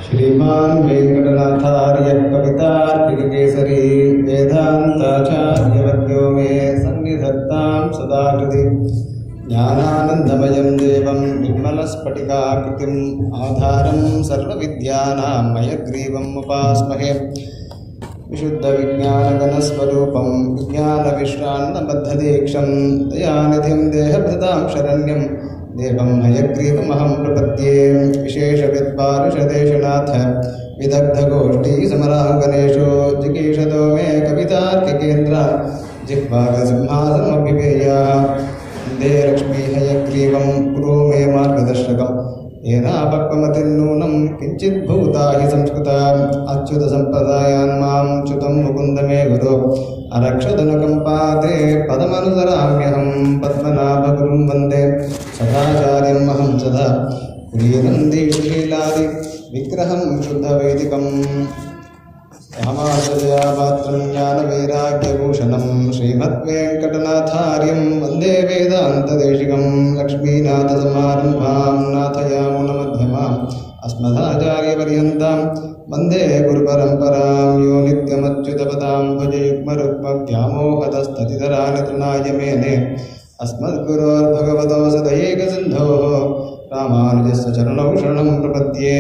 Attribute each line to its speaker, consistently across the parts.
Speaker 1: श्रीमान् वेङ्कटनाथार्यः कवितार्किककेसरी वेदान्ताचार्यवर्यो मे सन्निधत्तां सदा कृति ज्ञानानन्दमयं देवं निर्मलस्फटिकाकृतिम् आधारं सर्वविद्यानां मयग्रीवम् उपास्महे विशुद्धविज्ञानगणस्वरूपं विज्ञानविश्रान्नबद्धदीक्षं दयानिधिं देहभृतां शरण्यं देवं हयग्रीवमहं प्रपद्ये विशेषविद्वारिषदेशनाथ विदग्धगोष्ठीसमराङ्गनेषु जिगीषतो मे कवितार्किकेन्द्र जिह्वागसिंहासनमभिपेयाः वन्दे लक्ष्मीहयग्रीवं कुरु मे मार्गदर्शकम् येनापक्वमतिर्नूनं किञ्चिद्भूता हि संस्कृता अच्युतसम्प्रदायान् मां च्युतं मुकुन्द मे गुरो अरक्षधनुकम्पाते पदमनुसराम्यहं पद्मनाभगुरुं वन्दे सदाचार्यम् अहं सदा कुलीनन्दीशीलादि विग्रहं शुद्धवैदिकम् रामानुजया पात्रं ज्ञानवैराग्यभूषणं श्रीमद्वेङ्कटनाथार्यं वन्दे वेदान्तदेशिकं लक्ष्मीनाथसमारम्भां नाथयामुनमध्यमाम् अस्मदाचार्यपर्यन्तां वन्दे गुरुपरम्परां यो नित्यमच्युतपदां भुजयुग्मरुक्मव्यामोहतस्ततिधराणि तृणाय मेने अस्मद्गुरोर्भगवतो सदैकसिन्धोः रामानुजस्य चरणौ शरणं प्रपद्ये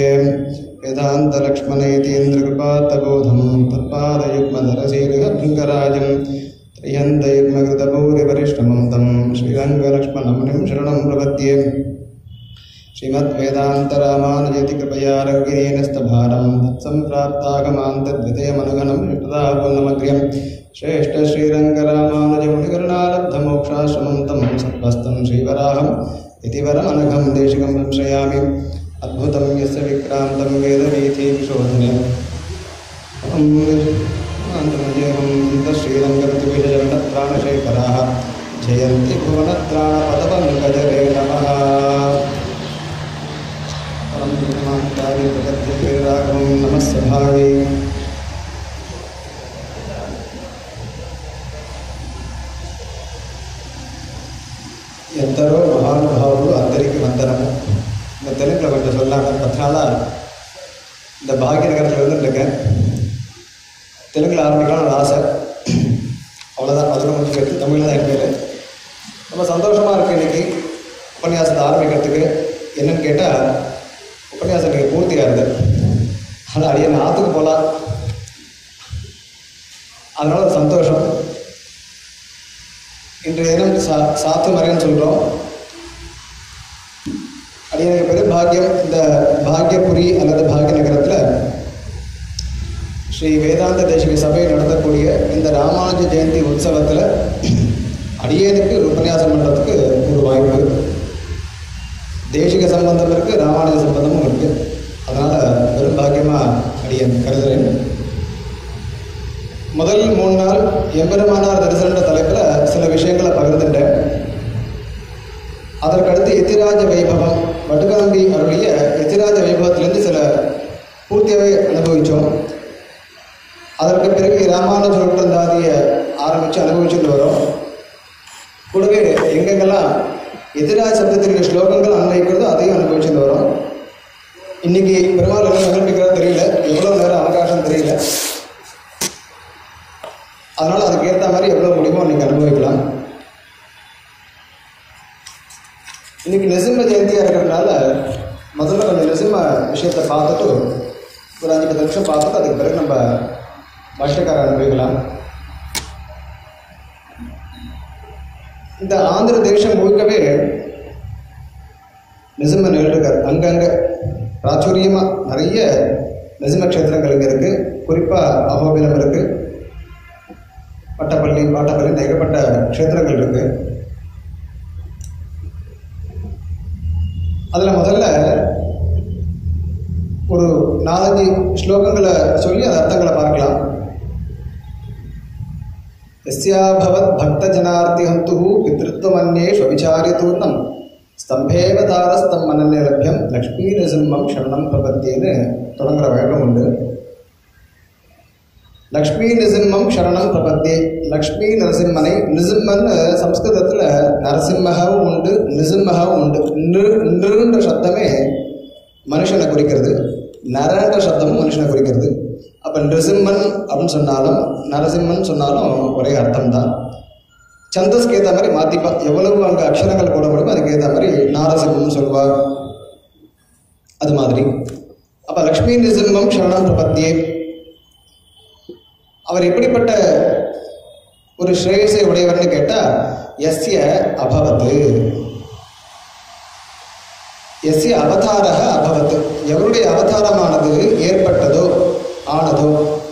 Speaker 1: वेदान्तलक्ष्मणैतीन्द्रकृपात्तबोधं तत्पादयुग्मधरशीर्घभृङ्गराजं त्र्यन्तयुग्मकृतभूरिपरिश्रमं तं श्रीरङ्गलक्ष्मणमुनिं शरणं प्रपद्ये श्रीमद्वेदान्तरामानुजति कृपया रङ्गिनीनस्तभारं तत्सम्प्राप्तागमान्तद्वितयमनुगणं निष्पदापूर्णमग्र्यं श्रेष्ठश्रीरङ्गरामानुजमुनिकरुणालब्धमोक्षाश्रमं तं सत्त्वस्तं श्रीवराहम् इति वरमनघं देशिकं संश्रयामि अद्भुतं यस्य विक्रान्तं वेदवीथीविशोधने श्रीरङ्गप्रतिविषरणत्राणशेखराः जयन्ति भुवनत्राणपदपङ्कजरे नमः परं प्रगत्यराघवं नमः सभायै ఎందరో మహానుభావులు అందరికీ వందనము இந்த தெலுங்கில் கொஞ்சம் சொல்லாங்க பத்து நாளாக இந்த பாக்கியநகரத்தில் இருந்துட்டுருக்கேன் தெலுங்கில் ஆரம்பிக்கலாம்னு ஒரு ஆசை அவ்வளோதான் அதில் கொஞ்சம் எடுத்து தமிழில் தான் என் பேர் ரொம்ப சந்தோஷமாக இருக்குது இன்றைக்கி உபன்யாசத்தை ஆரம்பிக்கிறதுக்கு என்னன்னு கேட்டால் உபன்யாசம் இன்றைக்கி பூர்த்தி ஆகுது ஆனால் அடியே நாற்றுக்கு போகலாம் அதனால் ஒரு சந்தோஷம் இன்றைய தினம் சா சாத்து மறைன்னு சொல்கிறோம் அது எனக்கு பெரும் பாக்கியம் இந்த பாக்யபுரி அல்லது பாக்ய நகரத்தில் ஸ்ரீ வேதாந்த தேசிக சபை நடத்தக்கூடிய இந்த ராமானுஜ ஜெயந்தி உற்சவத்தில் அடியேனுக்கு ஒரு உபன்யாசம் பண்ணுறதுக்கு ஒரு வாய்ப்பு தேசிக சம்பந்தம் இருக்குது ராமானுஜ சம்பந்தமும் இருக்குது அதனால் பெரும் பாக்கியமாக அடியேன் கருதுகிறேன் முதல் மூணு நாள் எம்பெருமானார் தரிசன தலைப்பில் சில விஷயங்களை பகிர்ந்துட்டேன் அதற்கடுத்து எத்திராஜ வைபவம் வடுகநம்பி அருளிய எத்திராஜ வைபவத்திலேருந்து சில பூர்த்தியாகவே அனுபவித்தோம் அதற்கு பிறகு ராமானுஜ உடந்தாதியை ஆரம்பித்து அனுபவிச்சுட்டு வரோம் கூடவே எங்கெங்கெல்லாம் எதிராஜ் சப்தத்திற்கு ஸ்லோகங்கள் அன்வைக்கிறதோ அதையும் அனுபவிச்சுட்டு வரோம் இன்னைக்கு பெருமாள் என்ன சமர்ப்பிக்கிறதோ தெரியல எவ்வளோ நேரம் அவகாசம் தெரியல அதனால் அதுக்கு ஏற்ற மாதிரி எவ்வளோ முடியுமோ நீங்கள் அனுபவிக்கலாம் இன்னைக்கு நெசிம்ம ஜெயந்தியாக இருக்கிறதுனால முதல்ல கொஞ்சம் நெசிம்ம விஷயத்தை பார்த்துட்டு ஒரு அஞ்சு பத்து நிமிஷம் பார்த்துட்டு அதுக்கு பிறகு நம்ம பாஷ்யக்கார அனுபவிக்கலாம் இந்த ஆந்திர தேசம் முழுக்கவே நிசிம்ம நிகழ்வுகள் அங்கங்கே பிராச்சுரியமாக நிறைய நிசிம்ம க்ஷேத்திரங்கள் இங்கே இருக்குது குறிப்பாக அகோபிலம் இருக்குது பட்டப்பள்ளி பாட்டப்பள்ளி ஏகப்பட்ட க்ஷேத்திரங்கள் இருக்கு அதில் முதல்ல ஒரு நாலஞ்சு ஸ்லோகங்களை சொல்லி அது அர்த்தங்களை பார்க்கலாம் எஸ்யாபவத் பக்த ஜனார்த்தி ஹந்து பித்ருத்வமன்யே ஸ்வவிச்சாரித்தூர்ணம் ஸ்தம்பேவ தாரஸ்தம் மனநிலபியம் லக்ஷ்மி நரசிம்மம் சரணம் பிரபத்தின்னு தொடங்குற வழக்கம் உண்டு லக்ஷ்மி நிசிம்மம் சரணம் பிரபத்தி லக்ஷ்மி நரசிம்மனை நிசிம்மன் சம்ஸ்கிருதத்தில் நரசிம்மகவும் உண்டு நிசிம்மகவும் உண்டு நிருன்ற சப்தமே மனுஷனை குறிக்கிறது நரன்ற சப்தமும் மனுஷனை குறிக்கிறது அப்போ நிருசிம்மன் அப்படின்னு சொன்னாலும் நரசிம்மன் சொன்னாலும் ஒரே அர்த்தம் தான் சந்தஸ்க்கு ஏற்ற மாதிரி மாற்றிப்பா எவ்வளவு அங்கே அக்ஷரங்கள் போட முடியுமோ அதுக்கு ஏற்ற மாதிரி நாரசிம்மம் சொல்வார் அது மாதிரி அப்போ லக்ஷ்மி நிருசிம்மம் சரணம் பிரபத்தியே அவர் எப்படிப்பட்ட ஒரு ஸ்ரேயஸை உடையவர்னு கேட்டால் எஸ்ய அபவத்து எஸ்ய அவதாரக அபவத் எவருடைய அவதாரமானது ஏற்பட்டதோ ஆனதோ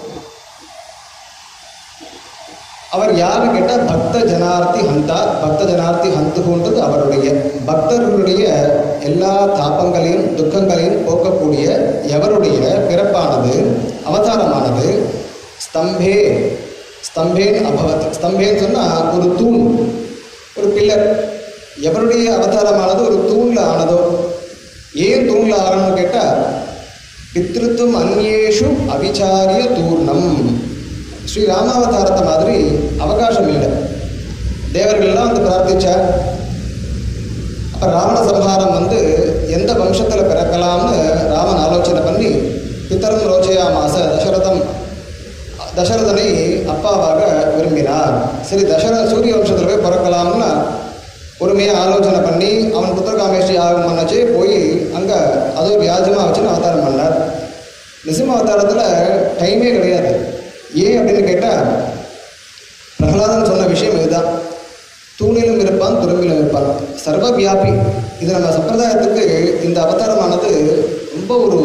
Speaker 1: அவர் யாரு கேட்டால் பக்த ஜனார்த்தி ஹந்தா பக்த ஜனார்த்தி ஹந்துகுன்றது அவருடைய பக்தர்களுடைய எல்லா தாபங்களையும் துக்கங்களையும் போக்கக்கூடிய எவருடைய பிறப்பானது அவதாரமானது ஸ்தம்பே ஸ்தம்பேன் அபவத் ஸ்தம்பேன்னு சொன்னால் ஒரு தூண் ஒரு பில்லர் எவருடைய அவதாரமானது ஒரு தூணில் ஆனதோ ஏன் தூணில் ஆகணும்னு கேட்டால் பித்ருத்துவம் அந்நேஷு அவிச்சாரிய தூர்ணம் ஸ்ரீ ராமாவதாரத்தை மாதிரி அவகாசம் இல்லை தேவர்கள்லாம் வந்து பிரார்த்திச்சார் அப்போ ராவண சம்ஹாரம் வந்து எந்த வம்சத்தில் பிறக்கலாம்னு ராமன் ஆலோசனை பண்ணி பித்தரம் ரோச்சையா மாச தசரதம் தசரதனை அப்பாவாக விரும்பினார் சரி தசர சூரிய வம்சத்தில் போய் பிறக்கலாம்னு பொறுமையாக ஆலோசனை பண்ணி அவன் புத்திரகாமேஷ்டி ஆகும் பண்ணச்சு போய் அங்கே அது வியாஜமாக வச்சுன்னு அவதாரம் பண்ணார் நிசிம்ம அவதாரத்தில் டைமே கிடையாது ஏன் அப்படின்னு கேட்டால் பிரகலாதன் சொன்ன விஷயம் இதுதான் தூணிலும் இருப்பான் துரும்பிலும் இருப்பான் சர்வ வியாபி இது நம்ம சம்பிரதாயத்துக்கு இந்த அவதாரமானது ரொம்ப ஒரு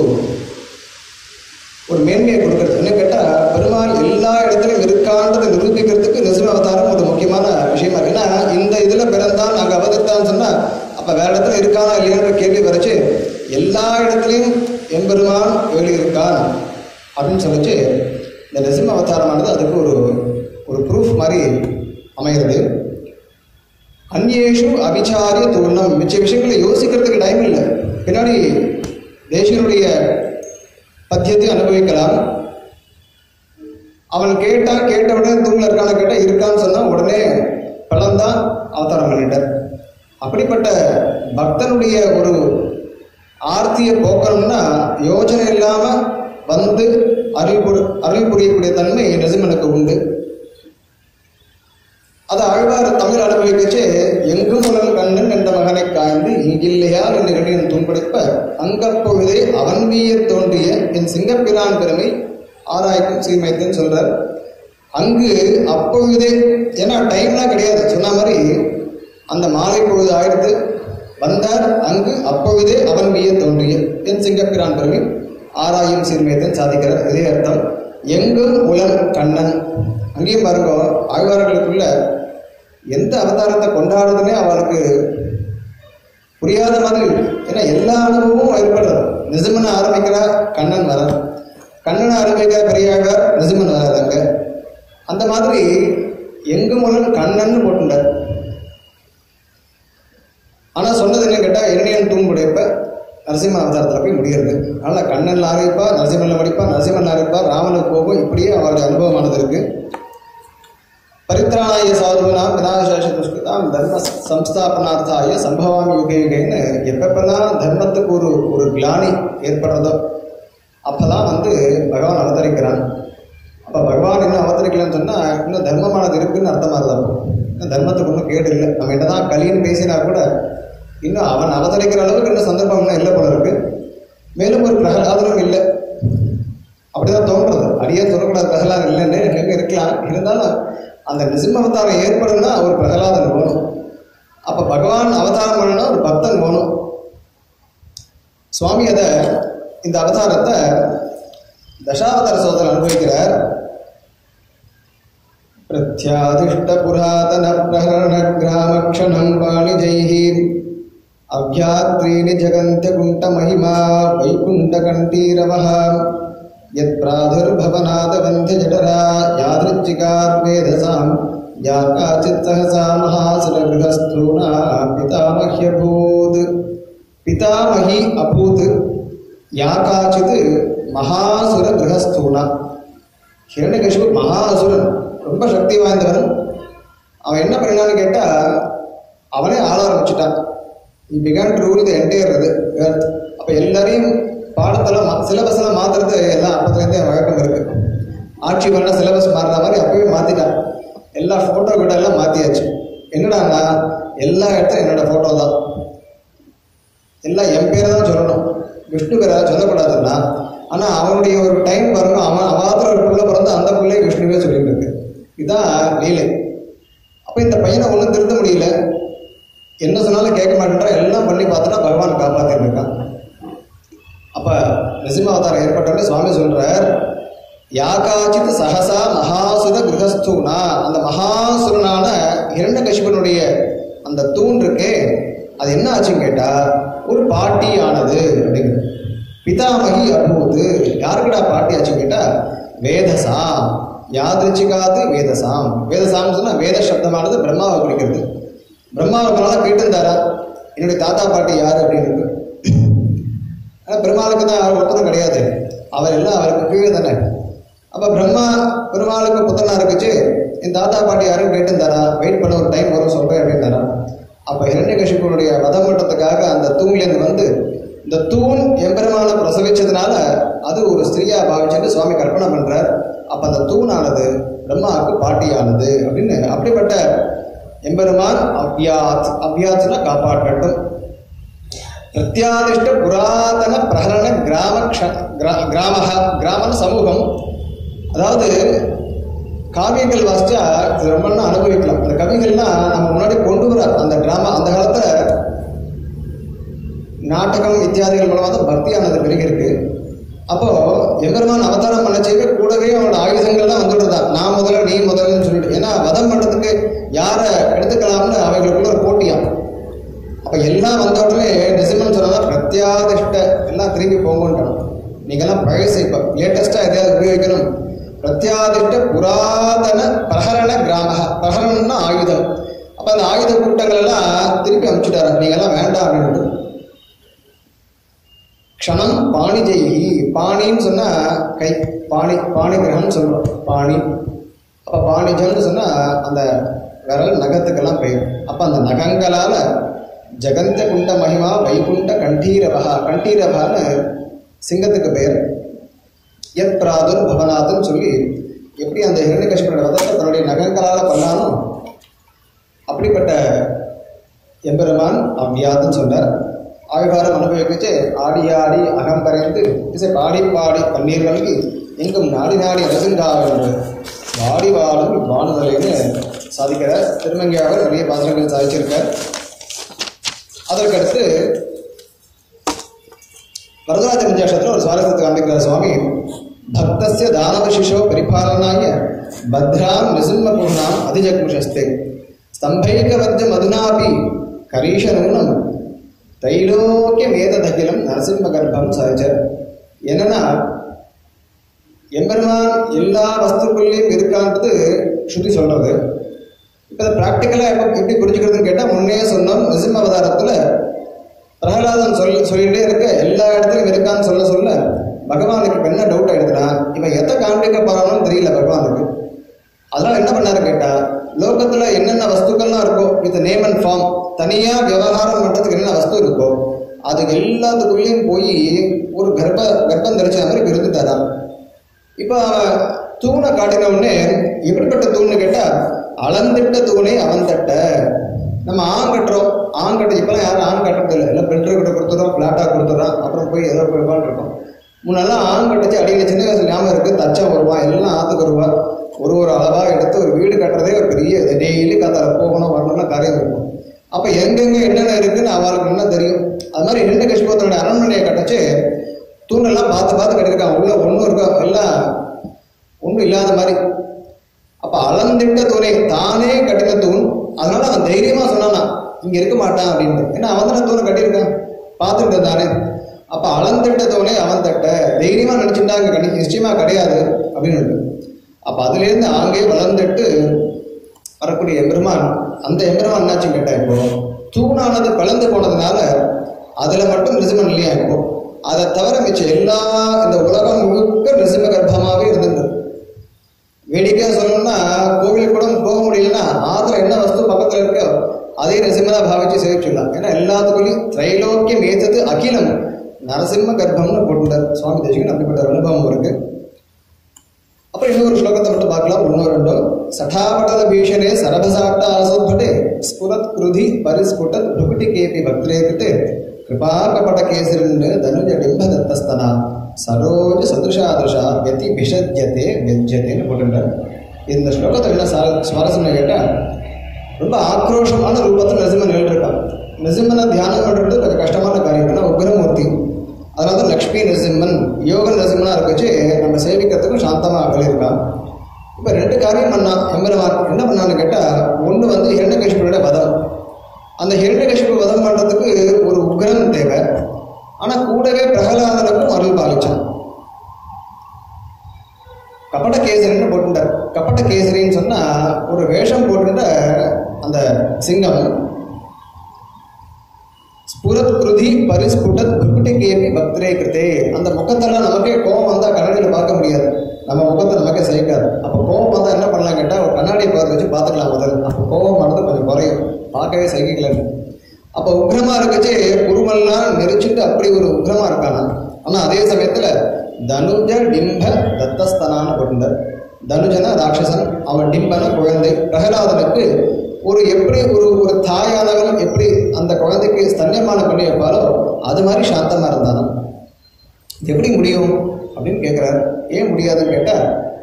Speaker 1: ஒரு மேன்மையை கொடுக்கறது என்ன கேட்டால் பெருமாள் எல்லா இடத்துலையும் இருக்கான்றதை நிரூபிக்கிறதுக்கு நிசிம அவதாரம் ஒரு முக்கியமான விஷயமா இருக்கு ஏன்னா இந்த இதில் பிறந்தான் நாங்கள் அவதரித்தான்னு சொன்னால் அப்போ வேற இடத்துல இருக்கானா இல்லையான்ற கேள்வி வரைச்சு எல்லா இடத்துலையும் எம்பெருமான் வெளி இருக்கான் அப்படின்னு சொல்லிச்சு இந்த நரசிம்ம அவதாரமானது அதுக்கு ஒரு ஒரு ப்ரூஃப் மாதிரி அமைகிறது அந்நேஷு அபிச்சாரிய தூர்ணம் மிச்ச விஷயங்களை யோசிக்கிறதுக்கு டைம் இல்லை பின்னாடி தேசியனுடைய பத்தியத்தை அனுபவிக்கலாம் அவன் கேட்டான் கேட்ட உடனே தூணில் இருக்கான்னு கேட்டால் இருக்கான்னு சொன்னால் உடனே பலன்தான் அவதாரம் பண்ணிட்டார் அப்படிப்பட்ட பக்தனுடைய ஒரு ஆர்த்தியை போக்கணும்னா யோஜனை இல்லாமல் வந்து அருள் புரி அருள் புரியக்கூடிய தன்மை நெசிமனுக்கு உண்டு அது ஆழ்வார் தமிழ் அனுபவிக்கச்சு எங்கும் உலல் கண்ணன் என்ற மகனை காய்ந்து இங்கில்லையால் என் இரண்டின் துன்படைப்ப அங்கப்பொழுதே அவன் வீய தோன்றிய என் சிங்கப்பிரான் பெருமை ஆராய்க்கும் சீமைத்துன்னு சொல்றார் அங்கு அப்பொழுதே ஏன்னா டைம்லாம் கிடையாது சொன்ன மாதிரி அந்த மாலை பொழுது ஆயிடுத்து வந்தார் அங்கு அப்பொழுதே அவன் வீய தோன்றிய என் சிங்கப்பிரான் பெருமை ஆராயும் சீர்மையத்தன் சாதிக்கிறார் இதே அர்த்தம் எங்கும் உலன் கண்ணன் அங்கேயும் பாருங்க ஆழ்வார்களுக்குள்ள எந்த அவதாரத்தை கொண்டாடுறதுனே அவளுக்கு புரியாத மாதிரி இருக்கு ஏன்னா எல்லா அனுபவமும் ஏற்படுறது நிஜமனை ஆரம்பிக்கிறா கண்ணன் வரார் கண்ணனை ஆரம்பிக்கிற பெரியாழ்வார் நிஜமன் வராதாங்க அந்த மாதிரி எங்கும் உலன் கண்ணன் போட்டுட்டார் ஆனால் சொன்னது என்ன கேட்டால் இரணியன் தூங்குடையப்ப நரசிம்ம அவதாரத்தில் போய் முடிகிறது அதனால் கண்ணனில் ஆரம்பிப்பா நரசிம்மனில் முடிப்பா நரசிம்மன் ஆரம்பிப்பா ராமனுக்கு போகும் இப்படியே அவருடைய அனுபவமானது இருக்கு பரித்ராணாய சாதுனா விநாசேஷ துஷ்கிருதாம் தர்ம சம்ஸ்தாபனார்த்தாய சம்பவாமி யுக யுகேன்னு எப்பப்பெல்லாம் தர்மத்துக்கு ஒரு ஒரு கிளானி ஏற்படுறதோ அப்பதான் வந்து பகவான் அவதரிக்கிறான் அப்போ பகவான் இன்னும் அவதரிக்கலன்னு சொன்னால் இன்னும் தர்மமானது இருக்குன்னு அர்த்தமாக இருந்தாலும் இன்னும் தர்மத்துக்கு ஒன்றும் கேடு இல்லை நம்ம என்னதான் கலின்னு பேசினா கூட இன்னும் அவன் அவதரிக்கிற அளவுக்கு இன்னும் சந்தர்ப்பம் இன்னும் இல்லை போல இருக்கு மேலும் ஒரு பிரகலாதனம் இல்லை அப்படிதான் தோன்றது அடியே சொல்லக்கூடாது பிரகலாதம் இல்லைன்னு எங்க இருக்கலாம் இருந்தாலும் அந்த நிசிம்ம அவதாரம் ஏற்படும்னா ஒரு பிரகலாதன் வேணும் அப்ப பகவான் அவதாரம் பண்ணணும் ஒரு பக்தன் வேணும் சுவாமி அதை இந்த அவதாரத்தை தசாவதார சோதனை அனுபவிக்கிறார் प्रत्यादिष्टपुरातनप्रहरणग्रामक्षणं वाणिजैः अभ्यात्रीणि जगन्त्यकुण्ठमहिमा वैकुण्ठकण्ठीरवः यत्प्रादुर्भवनादबन्ध्यजठरा यादृच्छिकाद्वेधसां या काचित् सहसा महासुरगृहस्थूणा पितामह्यभूत् पितामही अभूत् या काचित् महासुरगृहस्थूणा ஹிரண்யகசிபு மகா அசுரன் ரொம்ப சக்தி வாய்ந்தவன் அவன் என்ன பண்ணினான்னு கேட்டால் அவனே ஆள ஆரம்பிச்சிட்டான் he began to rule the entire இது எர்த் அப்போ எல்லாரையும் பாடத்தில் மா சிலபஸ் எல்லாம் மாத்துறது எல்லாம் அப்பத்துலேருந்தே வழக்கம் இருக்கு ஆட்சி பண்ண சிலபஸ் மாறின மாதிரி அப்பவே மாத்திட்டான் எல்லா ஃபோட்டோ கிட்ட எல்லாம் மாத்தியாச்சு என்னடான்னா எல்லா இடத்துலையும் என்னோட ஃபோட்டோ தான் எல்லாம் என் பேரை தான் சொல்லணும் விஷ்ணு பேரை சொல்லக்கூடாதுன்னா ஆனால் அவனுடைய ஒரு டைம் வரணும் அவன் அவாத்திர ஒரு பிள்ளை பிறந்து அந்த பிள்ளையை விஷ்ணுவே சொல்லிட்டு இருக்கு இதான் லீலை அப்போ இந்த பையனை ஒன்றும் திருத்த முடியல என்ன சொன்னாலும் கேட்க மாட்டேன்றா எல்லாம் பண்ணி பார்த்துட்டா பகவான் காப்பாற்றிட்டு இருக்கான் அப்போ நரசிம்மாவதாரம் ஏற்பட்டோடனே சுவாமி சொல்றார் யாகாச்சித் சஹசா மகாசுர கிரகஸ்தூனா அந்த மகாசுரனான இரண்டகசிபனுடைய அந்த தூண் இருக்கே அது என்ன ஆச்சுன்னு கேட்டா ஒரு பாட்டி ஆனது அப்படின்னு பிதாமகி அபூத் யாருக்குடா பாட்டி ஆச்சுன்னு கேட்டா வேதசாம் யாதிருச்சிகாது வேதசாம் வேதசாம் சொன்னா வேத சப்தமானது பிரம்மாவை குறிக்கிறது பிரம்மாவை நல்லா கேட்டிருந்தாரா என்னுடைய தாத்தா பாட்டி யாரு அப்படின்னு இருக்கு ஆனால் பெருமாளுக்கு தான் அவர் ஒருத்தரும் கிடையாது அவர் எல்லாம் அவருக்கு கீழே தானே அப்போ பிரம்மா பெருமாளுக்கு புத்தனா இருக்குச்சு என் தாத்தா பாட்டி யாரும் கேட்டிருந்தாரா வெயிட் பண்ண ஒரு டைம் வரும் சொல்கிறேன் அப்படின்னாரா அப்போ இரண்யகசிபனுடைய வதம் பண்ணுறதுக்காக அந்த தூண்லேருந்து வந்து இந்த தூண் எம்பெருமானை பிரசவிச்சதுனால அது ஒரு ஸ்திரீயா பாவிச்சுட்டு சுவாமி கற்பனை பண்றார் அப்ப அந்த தூணானது பிரம்மாவுக்கு பாட்டியானது அப்படின்னு அப்படிப்பட்ட எம்பெருமான் அவ்யாத் அவ்யாத்னா காப்பாற்றட்டும் பிரத்யாதிஷ்ட புராதன பிரகரண கிராம க்ஷ- கிரா- கிராமஹ கிராமன சமூகம் அதாவது காவியங்கள் வாசிச்சா இது ரொம்ப நாள் அனுபவிக்கலாம் அந்த கவிகள்லாம் நம்ம முன்னாடி கொண்டு வர அந்த டிராமா அந்த காலத்துல நாடகம் இத்தியாதிகள் மூலமாக தான் பக்தியானது பெருகிருக்கு அப்போ எம்பெருமான் அவதாரம் பண்ண செய்ய கூடவே அவனோட ஆயுதங்கள்லாம் வந்துடுறதா நான் முதல்ல நீ முதல்லன்னு சொல்லிட்டு ஏன்னா வதம் பண்றதுக்கு யாரை எடுத்துக்கலாம்னு அவைகளுக்குள்ள ஒரு போட்டியாம் அப்ப எல்லாம் வந்த உடனே நிசிமன் சொன்னா பிரத்யாதிஷ்ட எல்லாம் திரும்பி போங்கன்றான் நீங்கெல்லாம் பழசு இப்ப லேட்டஸ்டா எதையாவது உபயோகிக்கணும் பிரத்யாதிஷ்ட புராதன பிரகரண கிராம பிரகரணம்னா ஆயுதம் அப்ப அந்த ஆயுத கூட்டங்கள் எல்லாம் திருப்பி அனுப்பிச்சுட்டாரு நீங்க எல்லாம் வேண்டாம் அப்படின்னு க்ஷணம் பாணிஜெயி பாணின்னு சொன்னா கை பாணி பாணி கிரகம்னு சொல்றோம் பாணி அப்ப பாணிஜம்னு சொன்னா அந்த விரல் நகத்துக்கெல்லாம் பெயர் அப்ப அந்த நகங்களால ஜெகந்த குண்ட மகிமா வைகுண்ட கண்டீரவகா கண்டீரவகான்னு சிங்கத்துக்கு பெயர் எத் பிராதுர் பவனாதுன்னு சொல்லி எப்படி அந்த ஹிரண்யகஷ்மரோட வதத்தை தன்னுடைய நகங்களால பண்ணானோ அப்படிப்பட்ட எம்பெருமான் அவ்வியாதுன்னு சொன்னார் ஆழ்வாரம் அனுபவிச்சு ஆடி ஆடி அகம் கரைந்து இசை பாடி பாடி பன்னீர் நல்கி எங்கும் நாடி நாடி அரசுங்காவென்று வாடி வாழும் வானுதலைன்னு சாதிக்கிறார் திருமங்கையாளர் நிறைய பாத்திரங்கள் சாதிச்சிருக்கார் அதற்கடுத்து வரதராஜ பஞ்சாஷத்தில் ஒரு சுவாரஸ்யத்தை காண்பிக்கிறார் சுவாமி பக்தஸ்ய தானவசிஷோ பரிபாலனாய பத்ராம் நிசிம்மபூர்ணாம் அதிஜக்முஷஸ்தே ஸ்தம்பைகவர்ஜ மதுனாபி கரீஷ நூனம் தைலோக்கிய வேததகிலம் நரசிம்ம கர்ப்பம் சகஜ என்னன்னா எம்பெருமான் எல்லா வஸ்துக்குள்ளேயும் இருக்கான்றது ஸ்ருதி சொல்றது இப்போ இதை ப்ராக்டிக்கலாக எப்போ எப்படி புரிஞ்சுக்கிறதுன்னு கேட்டால் முன்னே சொன்னோம் நிசிம்ம அவதாரத்தில் பிரகலாதன் சொல்லி சொல்லிட்டே இருக்க எல்லா இடத்துலையும் இருக்கான்னு சொல்ல சொல்ல பகவானுக்கு இப்ப என்ன டவுட் ஆயிடுதுன்னா இவன் எதை காண்பிக்க போறானோன்னு தெரியல பகவானுக்கு அதனால என்ன பண்ணாரு கேட்டா லோகத்துல என்னென்ன வஸ்துக்கள்லாம் இருக்கோ வித் நேம் அண்ட் ஃபார்ம் தனியா விவகாரம் பண்றதுக்கு என்னென்ன வஸ்து இருக்கோ அது எல்லாத்துக்குள்ளேயும் போய் ஒரு கர்ப்ப கர்ப்பம் தரிச்ச மாதிரி இப்ப இருந்துட்டாராம் இப்ப அவன் தூணை காட்டின உடனே எப்படிப்பட்ட தூண்னு கேட்டா அளந்திட்ட தூணை அவன் தட்ட நம்ம ஆண் கட்டுறோம் ஆண் கட்ட இப்பெல்லாம் யாரும் ஆண் கட்டுறது இல்லை எல்லாம் பெல்ட்ரு கிட்ட கொடுத்துறோம் பிளாட்டா கொடுத்துறோம் அப்புறம் போய் ஏதோ போய் உட்காந்துருக்கோம் முன்னெல்லாம் ஆண் கட்டிச்சு அடியில் சின்ன வயசுல ஞாபகம் இருக்கு தச்சம் வருவான் எல்லாம் ஆத்துக்கு வருவான் ஒரு ஒரு அளவா எடுத்து ஒரு வீடு கட்டுறதே ஒரு பெரிய டெய்லி காத்தால போகணும் வரணும்னா காரியம் இருக்கும் அப்ப எங்கெங்க என்னென்ன இருக்குன்னு அவளுக்கு என்ன தெரியும் அது மாதிரி ரெண்டு கஷ்டத்தோட அரண்மனையை கட்டச்சு தூணெல்லாம் பார்த்து பார்த்து கட்டிருக்கான் உள்ள ஒன்றும் இருக்கா எல்லாம் ஒன்றும் இல்லாத மாதிரி அப்ப அளந்திட்ட தூணை தானே கட்டின தூண் அதனால அவன் தைரியமா சொன்னானா இங்க இருக்க மாட்டான் அப்படின்னு ஏன்னா அவன் தானே தூணை கட்டியிருக்கான் பார்த்துட்டு தானே அப்ப அளந்திட்ட தூணை அவன் தட்ட தைரியமா நினைச்சுட்டா அங்க கணி நிச்சயமா கிடையாது அப்படின்னு இருக்கு. அப்ப அதுல இருந்து ஆங்கே வளர்ந்துட்டு வரக்கூடிய எம்பெருமான் அந்த எம்பெருமான் என்னாச்சுன்னு கேட்டா இப்போ தூணானது பிளந்து போனதுனால அதுல மட்டும் நிருசிம்மன் இல்லையா இப்போ அதை தவிர மிச்ச எல்லா இந்த உலகம் முழுக்க நிருசிம்ம கர்ப்பமாவே இருந்தது வேடிக்கையா சொல்லணும்னா கோவிலுக்கு கூட போக முடியலன்னா ஆத்துல என்ன வஸ்து பக்கத்துல இருக்கோ அதே நிசிம்மதா பாவிச்சு சேவிச்சுடலாம் ஏன்னா எல்லாத்துக்குள்ளயும் திரைலோக்கியம் ஏத்தது அகிலம் நரசிம்ம கர்ப்பம்னு போட்டுட்டார் சுவாமி தேசிகன் அப்படிப்பட்ட ஒரு அனுபவம் இருக்கு அப்புறம் இன்னொரு ஸ்லோகத்தை மட்டும் பார்க்கலாம் ஒன்னோ ரெண்டோ சட்டாபட்டத பீஷணே சரபசாட்ட ஆசோபட்டே ஸ்புரத் கிருதி பரிஸ்புட்டத் புகுட்டி கேபி பக்திரே கிருத்தே கிருபாகபட கேசரின்னு தனுஜ டிம்ப தத்தஸ்தனா சரோஜ சதுஷாதுஷா வெத்தி விஷஜ்யத்தே வெஜ்யத்தேன்னு போட்டுட்டார் இந்த ஸ்லோகத்தை என்ன சா- சுவாரஸ்யம்னு கேட்டால் ரொம்ப ஆக்ரோஷமான ரூபத்தில் நரசிம்மன் எழுதிருக்கான் நரசிம்மனை தியானம் பண்ணுறது கொஞ்சம் கஷ்டமான காரியம் ஏன்னா உக்ரமூர்த்தி அதனால தான் லக்ஷ்மி நரசிம்மன் யோக நரசிம்மனா இருக்கச்சு நம்ம சேவிக்கிறதுக்கும் சாந்தமாக அகலிருக்கான் இப்போ ரெண்டு காரியம் பண்ணான் எம்பெருமான் என்ன பண்ணான்னு கேட்டால் ஒன்று வந்து இரண்டகேஸ்வரோட வதம் அந்த இரண்டகேஸ்வர வதம் பண்ணுறதுக்கு ஒரு உக்ரன் தேவை ஆனால் கூடவே பிரகலாதனுக்கும் அருள் பாலிச்சான் கபட கேசரின்னு போட்டுட்டார் கபட கேசரின்னு சொன்னா ஒரு வேஷம் போட்டுட்ட அந்த சிங்கம் ஸ்புரத் கிருதி பரிஸ்புட்டத் புக்குட்டி கேபி பக்திரே கிருத்தே அந்த முகத்தெல்லாம் நமக்கே கோபம் வந்தா கண்ணாடியில் பார்க்க முடியாது நம்ம முகத்தை நமக்கே சகிக்காது அப்போ கோபம் வந்தா என்ன பண்ணலாம் கேட்டா ஒரு கண்ணாடியை பார்த்து வச்சு பார்த்துக்கலாம் முதல் அப்போ கோபம் ஆனது கொஞ்சம் குறையும் பார்க்கவே சகிக்கலன்னு அப்போ உக்ரமா இருக்கச்சே குருமெல்லாம் நெரிச்சுட்டு அப்படி ஒரு உக்ரமா இருக்கானா ஆனா அதே சமயத்துல தனுஜ டிம்ப தத்தஸ்தனான்னு போட்டிருந்தார் தனுஜன ராட்சசன் அவன் டிம்பன குழந்தை பிரகலாதனுக்கு ஒரு எப்படி ஒரு ஒரு தாயானவன் எப்படி அந்த குழந்தைக்கு ஸ்தன்யமான பண்ணி வைப்பாலோ அது மாதிரி சாந்தமா இருந்தானா இது எப்படி முடியும் அப்படின்னு கேட்கிறார் ஏன் முடியாதுன்னு கேட்டா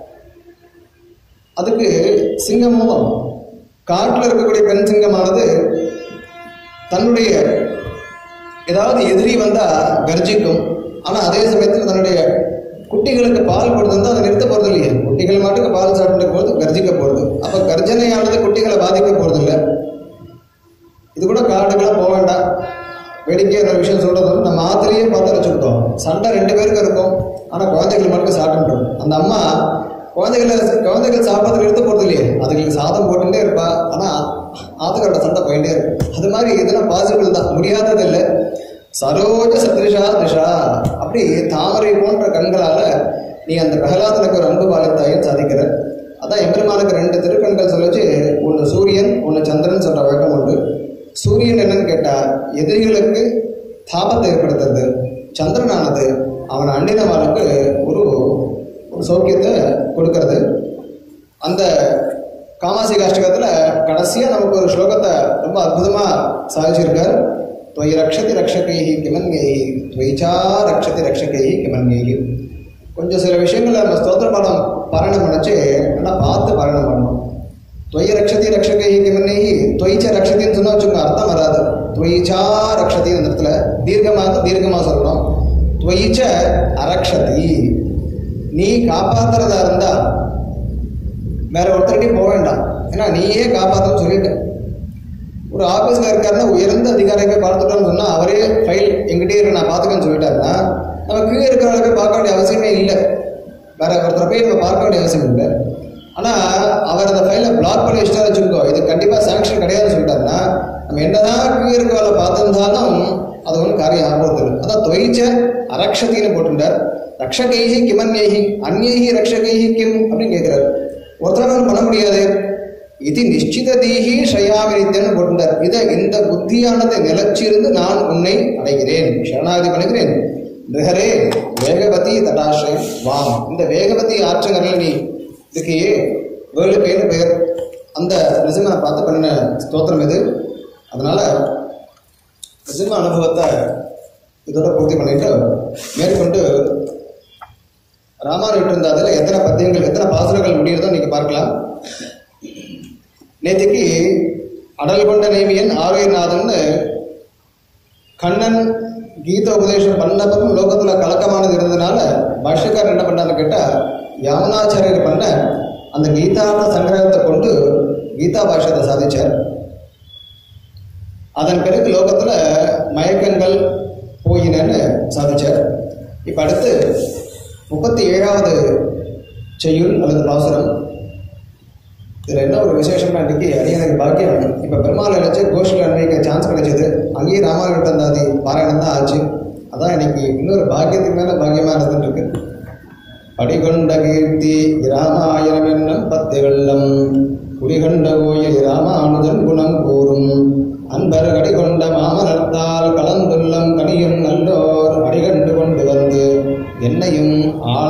Speaker 1: அதுக்கு சிங்கமும் காட்டில் இருக்கக்கூடிய பெண் சிங்கமானது தன்னுடைய ஏதாவது எதிரி வந்தா கர்ஜிக்கும் ஆனா அதே சமயத்தில் தன்னுடைய குட்டிகளுக்கு பால் கொடுத்திருந்தா அதை நிறுத்த போறது இல்லையா குட்டிகள் மாட்டுக்கு பால் சாப்பிட்டு போது கர்ஜிக்க போறது அப்ப கர்ஜனையானது குட்டிகளை பாதிக்க போறது இல்லை இது கூட காட்டுக்கெல்லாம் போக வேண்டாம் வேடிக்கையான ஒரு விஷயம் சொல்றது வந்து நம்ம ஆத்திலேயே பார்த்து வச்சுக்கிட்டோம் சண்டை ரெண்டு பேருக்கு இருக்கும் ஆனா குழந்தைகள் மட்டும் சாப்பிட்டுரும் அந்த அம்மா குழந்தைகளை குழந்தைகள் சாப்பிட்றது நிறுத்த போறது இல்லையே அதுங்களுக்கு சாதம் போட்டுட்டே இருப்பா ஆனா ஆத்துக்காரோட சண்டை போயிட்டே இருக்கும் அது மாதிரி இதெல்லாம் பாசிபிள் தான் முடியாதது இல்லை சரோஜ சத்ரிஷா திஷா அப்படி தாமரை போன்ற கண்களால நீ அந்த பிரகலாதனுக்கு ஒரு அன்பு பாலித்தாயும் சாதிக்கிற அதான் எம்பெருமானுக்கு ரெண்டு திருக்கண்கள் சொல்லிச்சு ஒன்று சூரியன் ஒன்று சந்திரன் சொல்ற வழக்கம் உண்டு சூரியன் என்னன்னு கேட்டா எதிரிகளுக்கு தாபத்தை ஏற்படுத்துறது சந்திரனானது அவன் அண்டினவானுக்கு ஒரு ஒரு சௌக்கியத்தை கொடுக்கறது அந்த காமாசிகாஷ்டகத்தில் கடைசியாக நமக்கு ஒரு ஸ்லோகத்தை ரொம்ப அற்புதமாக சாதிச்சிருக்கார் துவை ரக்ஷதி ரக்ஷகைஹி கிமன்யைஹி துவைச்சா ரக்ஷதி ரக்ஷகைஹி கிமன்யைஹி கொஞ்சம் சில விஷயங்களை நம்ம ஸ்தோத்திர பாடம் பாராயணம் பண்ணிச்சு ஆனால் பார்த்து பாராயணம் பண்ணணும் துவை ரக்ஷதி ரக்ஷகைஹி கிமன்யைஹி துவைச்ச ரக்ஷதின்னு சொன்னா வச்சுக்கோங்க அர்த்தம் வராது துவைச்சா ரக்ஷதி அந்த இடத்துல தீர்க்கமாக தீர்க்கமாக சொல்லணும் துவைச்ச அரக்ஷதி நீ காப்பாத்துறதா இருந்தா வேற ஒருத்தர்கிட்டையும் போக வேண்டாம் ஏன்னா நீயே காப்பாற்றணும்னு சொல்லிட்ட ஒரு ஆஃபீஸில் இருக்காருன்னா உயர்ந்த அதிகாரியை போய் பார்த்துட்டோம்னு சொன்னால் அவரே ஃபைல் எங்கிட்டே இருக்கு நான் பார்த்துக்கன்னு சொல்லிட்டாருன்னா நம்ம கீழே இருக்கிறவரை போய் பார்க்க வேண்டிய அவசியமே இல்லை வேற ஒருத்தரை போய் நம்ம பார்க்க வேண்டிய அவசியம் இல்லை ஆனால் அவர் அந்த ஃபைலை பிளாக் பண்ணி வச்சுட்டா வச்சுக்கோ இது கண்டிப்பாக சாங்ஷன் கிடையாதுன்னு சொல்லிட்டாருன்னா நம்ம என்னதான் கீழே இருக்கிறவரை பார்த்துருந்தாலும் அது ஒன்றும் காரியம் ஆகிறது இல்லை அதான் தொய்ச்ச அரக்ஷத்தின்னு போட்டுட்டார் ரக்ஷகைஹி கிமன்யைஹி அந்நைஹி ரக்ஷகைஹி கிம் அப்படின்னு கேட்கிறார் ஒருத்தரால் பண்ண முடியாது இது நிச்சித தீஹி ஷயாவினித்தன்னு போட்டுட்டார் இதை இந்த புத்தியானதை நிலச்சிருந்து நான் உன்னை அடைகிறேன் சரணாகதி பண்ணுகிறேன் நிகரே வேகவதி தடாஸ்ரயம் வாம் இந்த வேகவதி ஆற்றங்கரில் நீ இதுக்கு வேர்ல்டு பேரு பெயர் அந்த நிசிம்மனை பார்த்து பண்ணின ஸ்தோத்திரம் இது அதனால நிசிம்ம அனுபவத்தை இதோட பூர்த்தி பண்ணிட்டு மேற்கொண்டு ராமாயணம் இருந்த அதில் எத்தனை பத்தியங்கள் எத்தனை பாசுரங்கள் முடியுறதோ நீங்க பார்க்கலாம் நேற்றுக்கு அடல் கொண்ட நேமியன் ஆரோயநாதன்னு கண்ணன் கீத உபதேசம் பண்ணப்பவும் லோகத்துல கலக்கமானது இருந்ததுனால பாஷ்யக்காரர் என்ன பண்ணான்னு கேட்டா யாமனாச்சாரியர் பண்ண அந்த கீதான சங்கிரகத்தை கொண்டு கீதா பாஷ்யத்தை சாதிச்சார் அதன் பிறகு லோகத்துல மயக்கங்கள் போயினன்னு சாதிச்சார் இப்ப அடுத்து முப்பத்தி ஏழாவது செய்யுள் அல்லது பாசுரம் இதுல என்ன ஒரு விசேஷம்னா இன்னைக்கு அரியணை பாக்கியம் இப்ப பெருமாள் நினைச்சு கோஷில் அன்னைக்கு சான்ஸ் கிடைச்சது அங்கேயே ராமாயண தந்தாதி பாராயணம் தான் ஆச்சு அதான் இன்னைக்கு இன்னொரு பாக்கியத்துக்கு மேல பாக்கியமா இருந்துட்டு இருக்கு படிகொண்ட கீர்த்தி ராமாயணம் என்னும் பத்து வெள்ளம் குடிகொண்ட கோயில் ராமானுஜன் குணம் கூறும் அன்பர் கடிகொண்ட மாமனத்தால் கலந்துள்ளம் கனியும் நல்லோர் அடிகண்ட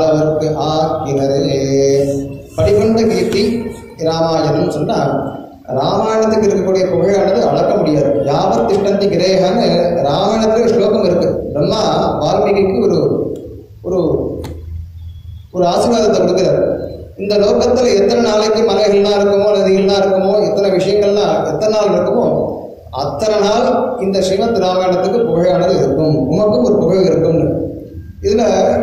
Speaker 1: ஆளவர்க்கு ஆக்கினரே படிகொண்ட கீர்த்தி ராமாயணம் சொன்னா ராமாயணத்துக்கு இருக்கக்கூடிய புகழானது அளக்க முடியாது யாவர் திஷ்டந்தி கிரேகன்னு ராமாயணத்துல ஸ்லோகம் இருக்கு பிரம்மா வால்மீகிக்கு ஒரு ஒரு ஒரு ஆசீர்வாதத்தை கொடுக்குறாரு இந்த லோகத்துல எத்தனை நாளைக்கு மலைகள்லாம் இருக்குமோ நதிகள்லாம் இருக்குமோ எத்தனை விஷயங்கள்லாம் எத்தனை நாள் இருக்குமோ அத்தனை நாள் இந்த ஸ்ரீமத் ராமாயணத்துக்கு புகழானது இருக்கும் உமக்கும் ஒரு புகழ் இருக்கும்னு இதுல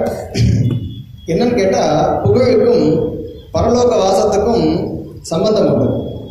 Speaker 1: என்னன்னு கேட்டா புகழுக்கும் பரலோக வாசத்துக்கும் சம்பந்தம் உண்டு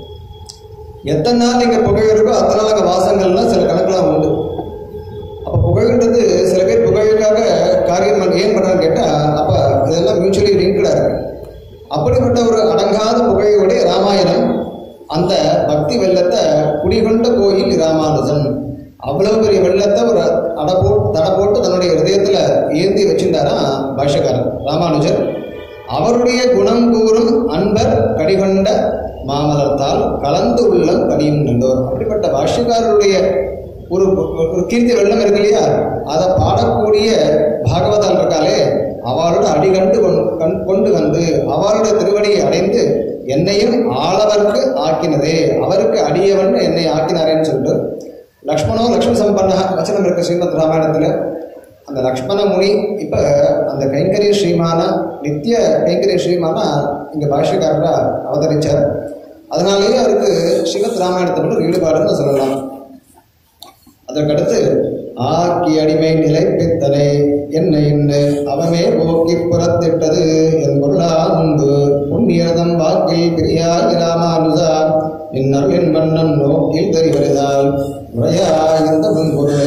Speaker 1: எத்தனை நாள் இங்க புகழ் இருக்கோ அத்தனை நாள் அங்கே வாசங்கள்லாம் சில கணக்கெல்லாம் உண்டு அப்போ புகழ்ன்றது சில பேர் புகழுக்காக காரியம் பண்ண- ஏன் பண்ணுறான்னு கேட்டால் அப்போ இதெல்லாம் மியூச்சுவலி லிங்க்டாக இருக்கு அப்படிப்பட்ட ஒரு அடங்காத புகழையுடைய ராமாயணம் அந்த பக்தி வெள்ளத்தை குடிகொண்ட கோயில் ராமானுஜன் அவ்வளவு பெரிய வெள்ளத்தை ஒரு அடை போட்டு தடை போட்டு தன்னுடைய ஹிருதயத்தில் ஏந்தி வச்சிருந்தாரா பாஷக்காரர் ராமானுஜர் அவருடைய குணம் கூறும் அன்பர் கடிகொண்ட மாமலர்த்தால் கலந்து உள்ளம் கடியும் நின்றோர் அப்படிப்பட்ட பாஷ்யக்காரருடைய ஒரு ஒரு கீர்த்தி வெள்ளம் இருக்கு இல்லையா அதை பாடக்கூடிய பாகவதால் இருக்காளே அவளோட அடிகண்டு கொண்- கண் கொண்டு வந்து அவளோட திருவடியை அடைந்து என்னையும் ஆளவர்க்கு ஆக்கினதே அவருக்கு அடியவன் என்னை ஆக்கினாரேன்னு சொல்லிட்டு லக்ஷ்மணோ லக்ஷ்மண சம்பன்ன வச்சனம் இருக்கு ஸ்ரீமத் ராமாயணத்துல அந்த லக்ஷ்மண முனி இப்ப அந்த கைங்கரிய ஸ்ரீமான நித்திய கைங்கரிய ஸ்ரீமானா இங்க பாஷ்யக்காரரா அவதரிச்சார் அதனாலேயே அவருக்கு ஸ்ரீமத் ராமாயணத்தை மட்டும் ஈடுபாடுன்னு சொல்லலாம் அதற்கடுத்து ஆக்கி அடிமை நிலைப்பித்தனை என்ன இன்னு அவமே போக்கி புறத்திட்டது என் பொருளா உண்டு புண்ணியதம் வாக்கில் பிரியாகி ராமானுஜா நின்னர் என் மன்னன் நோக்கில் தெரிவருதால் முறையா இந்த முன்பொருளே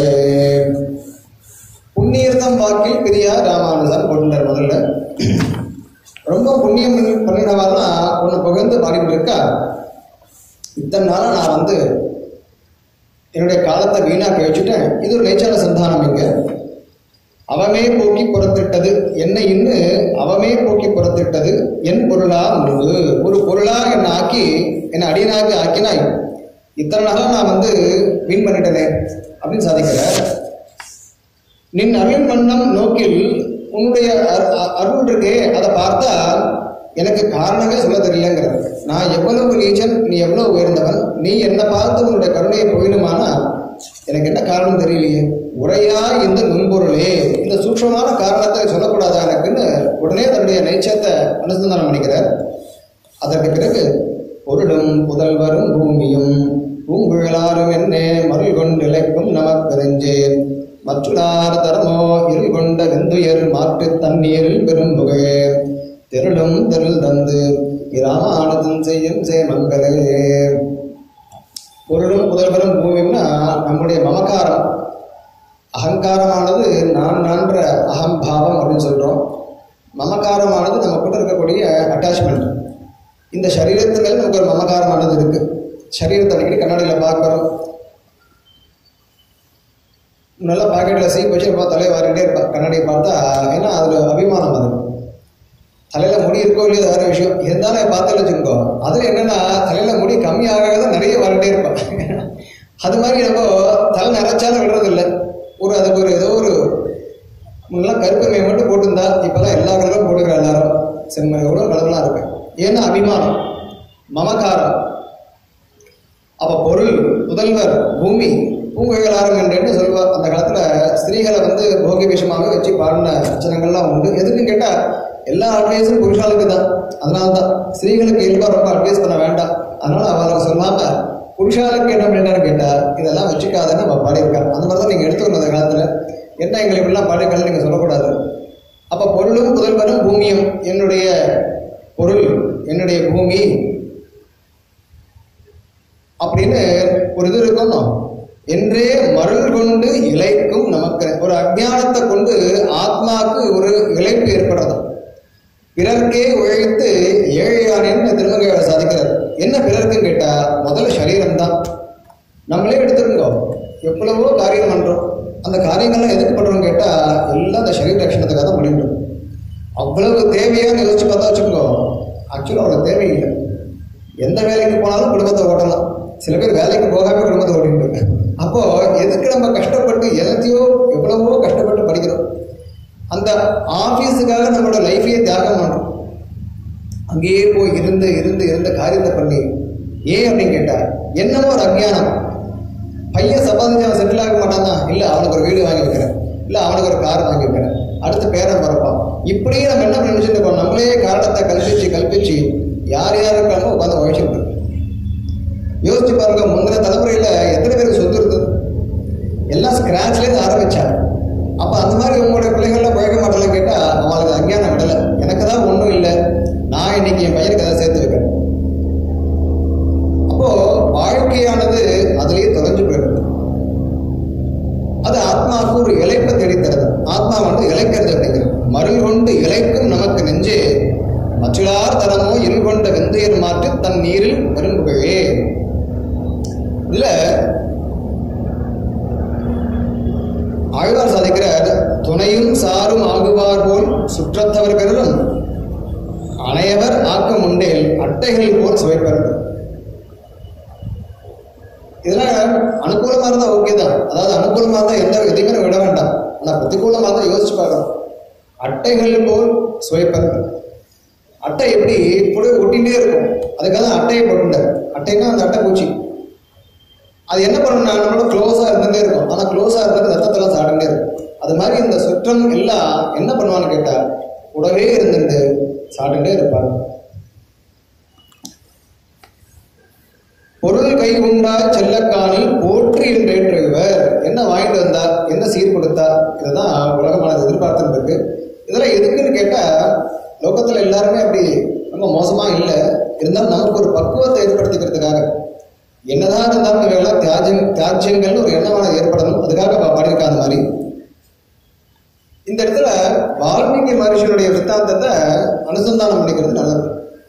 Speaker 1: புண்ணியர்தம் வாக்கில் பிரியா ராமானுஜர் போட்டுட்டார் முதல்ல ரொம்ப புண்ணியம் பண்ணி- பண்ணினவாள்னா ஒன்று புகழ்ந்து பாடிட்டு இருக்கா இத்தனை நாளா நான் வந்து என்னுடைய காலத்தை வீணாக்கி வச்சுட்டேன் இது ஒரு நேச்சான சந்தானம் இங்க அவமே போக்கி புறத்திட்டது என்னை இன்னு அவமே போக்கி புறத்திட்டது என் பொருளா முன்பு ஒரு பொருளா என்னை ஆக்கி என்னை அடியனாக ஆக்கினாய் இத்தனை நாளா நான் வந்து வீண் பண்ணிட்டேனே அப்படின்னு சாதிக்கிறார் நின் அருள் மன்னம் நோக்கில் உன்னுடைய அரு- அ- அருள் இருக்கே அதை பார்த்தா எனக்கு காரணமே சொல்ல தெரியலங்கிறது நான் எவ்வளவு நீச்சன் நீ எவ்வளவு உயர்ந்தவன் நீ என்னை பார்த்து உன்னுடைய கருணையை போயிடுமானா எனக்கு என்ன காரணம் தெரியலையே உரையா இந்த நுண்பொருளே இந்த சூக்ஷமான காரணத்தை சொல்லக்கூடாதா எனக்குன்னு உடனே தன்னுடைய நைச்சத்தை அனுசந்தானம் பண்ணிக்கிறார் அதற்கு பிறகு பொருளும் புதல்வரும் பூமியும் பூங்குழலாரும் என்னே மருள் கொண்டிலைக்கும் நமக்கறிஞ்சே மற்றுளார் தரமோ இருள் கொண்ட வெந்துயர் மாற்றுத் தண்ணீரில் பெரும்புகழே தெருளும் தெருள் தந்து இராமானுதன் செய்யும் சேமங்களே பொருளும் புதல்வரும் பூமியும்னா நம்முடைய மமகாரம் அகங்காரமானது நான் நான்ற அகம்பாவம் அப்படின்னு சொல்றோம் மமகாரமானது நமக்குள்ள இருக்கக்கூடிய அட்டாச்மெண்ட் இந்த சரீரத்து மேல நமக்கு ஒரு மமகாரமானது இருக்கு சரீரத்தை அடிக்கடி கண்ணாடியில் பார்க்குறோம் நல்லா பாக்கெட்டில் சீப் வச்சு இருப்பா தலையை வாரிட்டே இருப்பா கண்ணாடியை பார்த்தா ஏன்னா அதில் அபிமானம் அது தலையில் முடி இருக்கோ இல்லையோ அது வேற விஷயம் இருந்தாலும் பார்த்தாலும் வச்சுக்கோ அதில் என்னன்னா தலையில் முடி கம்மியாக தான் நிறைய வாரிட்டே இருப்பா அது மாதிரி நம்ம தலை நிறைச்சாலும் விடுறது இல்லை ஒரு அதுக்கு ஒரு ஏதோ ஒரு முன்னெல்லாம் கருப்பு மை மட்டும் போட்டிருந்தா இப்போதான் எல்லா கலரும் போட்டுக்கிற எல்லாரும் செம்மையோட கலர்லாம் இருக்கு ஏன்னா அபிமானம் மமகாரம் அப்ப பொருள் புதல்வர் பூமி பூங்குழலாரம் என்றேன்னு சொல்லுவார் அந்த காலத்துல ஸ்திரீகளை வந்து போகி விஷமாக வச்சு பாடின வச்சனங்கள்லாம் உண்டு எதுக்குன்னு கேட்டா எல்லா அட்வைஸும் புருஷாளுக்கு தான் அதனால தான் ஸ்திரீகளுக்கு இயல்பா ரொம்ப அட்வைஸ் பண்ண வேண்டாம் அதனால அவளுக்கு சொல்லாம புருஷாளுக்கு என்ன பண்ணான்னு கேட்டா இதெல்லாம் வச்சுக்காதன்னு அவ பாடியிருக்கார் அந்த மாதிரி தான் நீங்க எடுத்துக்கணும் அந்த காலத்துல என்ன எங்களை இப்படிலாம் பாடிருக்கான்னு நீங்க சொல்லக்கூடாது அப்ப பொருளும் புதல்வரும் பூமியும் என்னுடைய பொருள் என்னுடைய பூமி அப்படின்னு ஒரு இது இருக்கணும் என்றே மருள் கொண்டு இழைக்கும் நமக்கு ஒரு அஜ்ஞானத்தை கொண்டு ஆத்மாவுக்கு ஒரு இழைப்பு ஏற்படுறது பிறர்க்கே உழைத்து ஏழையானேன்னு திருமங்க சாதிக்கிறார் என்ன பிறர்க்குன்னு கேட்டா முதல்ல சரீரம் தான் நம்மளே எடுத்துருங்கோ எவ்வளவோ காரியம் பண்றோம் அந்த காரியங்கள்லாம் எதுக்கு பண்றோம் கேட்டா எல்லாம் அந்த சரீர ரட்சணத்துக்காக தான் பண்ணிட்டோம் அவ்வளவு தேவையான்னு யோசிச்சு பார்த்தா வச்சுக்கோ ஆக்சுவலாக அவ்வளோ தேவையில்லை எந்த வேலைக்கு போனாலும் குடும்பத்தை ஓட்டலாம் சில பேர் வேலைக்கு போகாம குடும்பத்தை ஓட்டிட்டு அப்போ எதுக்கு நம்ம கஷ்டப்பட்டு எல்லாத்தையோ எவ்வளவோ கஷ்டப்பட்டு படிக்கிறோம் அந்த ஆஃபீஸுக்காக நம்மளோட லைஃபையே தியாகம் பண்ணுறோம் அங்கேயே போய் இருந்து இருந்து இருந்து காரியத்தை பண்ணி ஏன் அப்படின்னு கேட்டா என்னமோ ஒரு அஜ்ஞானம் பையன் சம்பாதிச்சு அவன் செட்டில் ஆக மாட்டானா இல்லை அவனுக்கு ஒரு வீடு வாங்கி வைக்கிறேன் இல்லை அவனுக்கு ஒரு கார் வாங்கி வைக்கிறேன் அடுத்து பேரன் பிறப்பான் இப்படியே நம்ம என்ன நினைச்சிட்டு இருக்கோம் நம்மளே காரணத்தை கல்பிச்சு கல்பிச்சு யார் யார் இருக்காங்களோ உட்காந்து உழைச்சிட்டு இருக்கோம் யோசிச்சு பாருங்க முந்தின தலைமுறையில் எத்தனை பேருக்கு சொத்து இருக்குது எல்லாம் ஸ்கிராச்லேருந்து ஆரம்பிச்சாங்க அப்போ அந்த மாதிரி உங்களுடைய பிள்ளைகள்லாம் பழக்க மாட்டலாம் கேட்டால் அவங்களுக்கு அஞ்ஞானம் விடலை எனக்கு தான் ஒன்றும் இல்லை நான் இன்னைக்கு என் பையனுக்கு அதை சேர்த்து வைக்கிறேன் அப்போ வாழ்க்கையானது அதிலேயே தொலைஞ்சு போயிடுது அது ஆத்மாவுக்கு ஒரு இலைப்பை தேடித்தருது ஆத்மா வந்து இலைக்கிறது அப்படிங்கிறது மருள் கொண்டு இலைக்கும் நமக்கு நெஞ்சே மற்றிலார் தரமோ இருள் கொண்ட வெந்தயர் மாற்றி தன் நீரில் பெரும்புகழே இதுல ஆழ்வார் சாதிக்கிறார் துணையும் சாரும் ஆகுவார் போல் சுற்றத்தவர்களும் அனையவர் ஆக்கம் உண்டேல் அட்டைகள் போல் சுவைப்பர் இதெல்லாம் அனுகூலமா இருந்தா ஓகே தான் அதாவது அனுகூலமா இருந்தா எந்த எதையுமே விட வேண்டாம் ஆனா பிரதிகூலமா தான் யோசிச்சு பார்க்கணும் அட்டைகள் போல் சுவைப்பர் அட்டை எப்படி இப்படி ஒட்டிகிட்டே இருக்கும் அதுக்காக தான் அட்டையை போட்டுட்டார் அட்டைன்னா அந்த அட்டை பூச்சி அது என்ன பண்ணணும்னா நம்மளோட க்ளோஸாக இருந்துகிட்டே இருக்கும் ஆனால் க்ளோஸாக இருக்கிறது ரத்தத்தெல்லாம் சாடிட்டே இருக்கும் அது மாதிரி இந்த சுற்றம் எல்லாம் என்ன பண்ணுவான்னு கேட்டால் கூடவே இருந்துட்டு சாப்பிட்டுட்டே இருப்பாங்க பொருள் கை உண்டா செல்லக்கானில் போற்றி என்றேற்றுவர் என்ன வாங்கிட்டு வந்தா என்ன சீர் கொடுத்தா இதுதான் உலகமானது எதிர்பார்த்துட்டு இருக்கு இதெல்லாம் எதுக்குன்னு கேட்டா லோகத்துல எல்லாருமே அப்படி ரொம்ப மோசமா இல்லை இருந்தாலும் நமக்கு ஒரு பக்குவத்தை ஏற்படுத்திக்கிறதுக்காக என்னதான் இருந்தாலும் இவையெல்லாம் தியாஜம் தியாஜ்யங்கள்னு ஒரு எண்ணமான ஏற்படணும் அதுக்காக பா- பாடியிருக்கா அந்த மாதிரி இந்த இடத்துல வால்மீகி மகர்ஷியுடைய வித்தாந்தத்தை அனுசந்தானம் பண்ணிக்கிறது நல்லது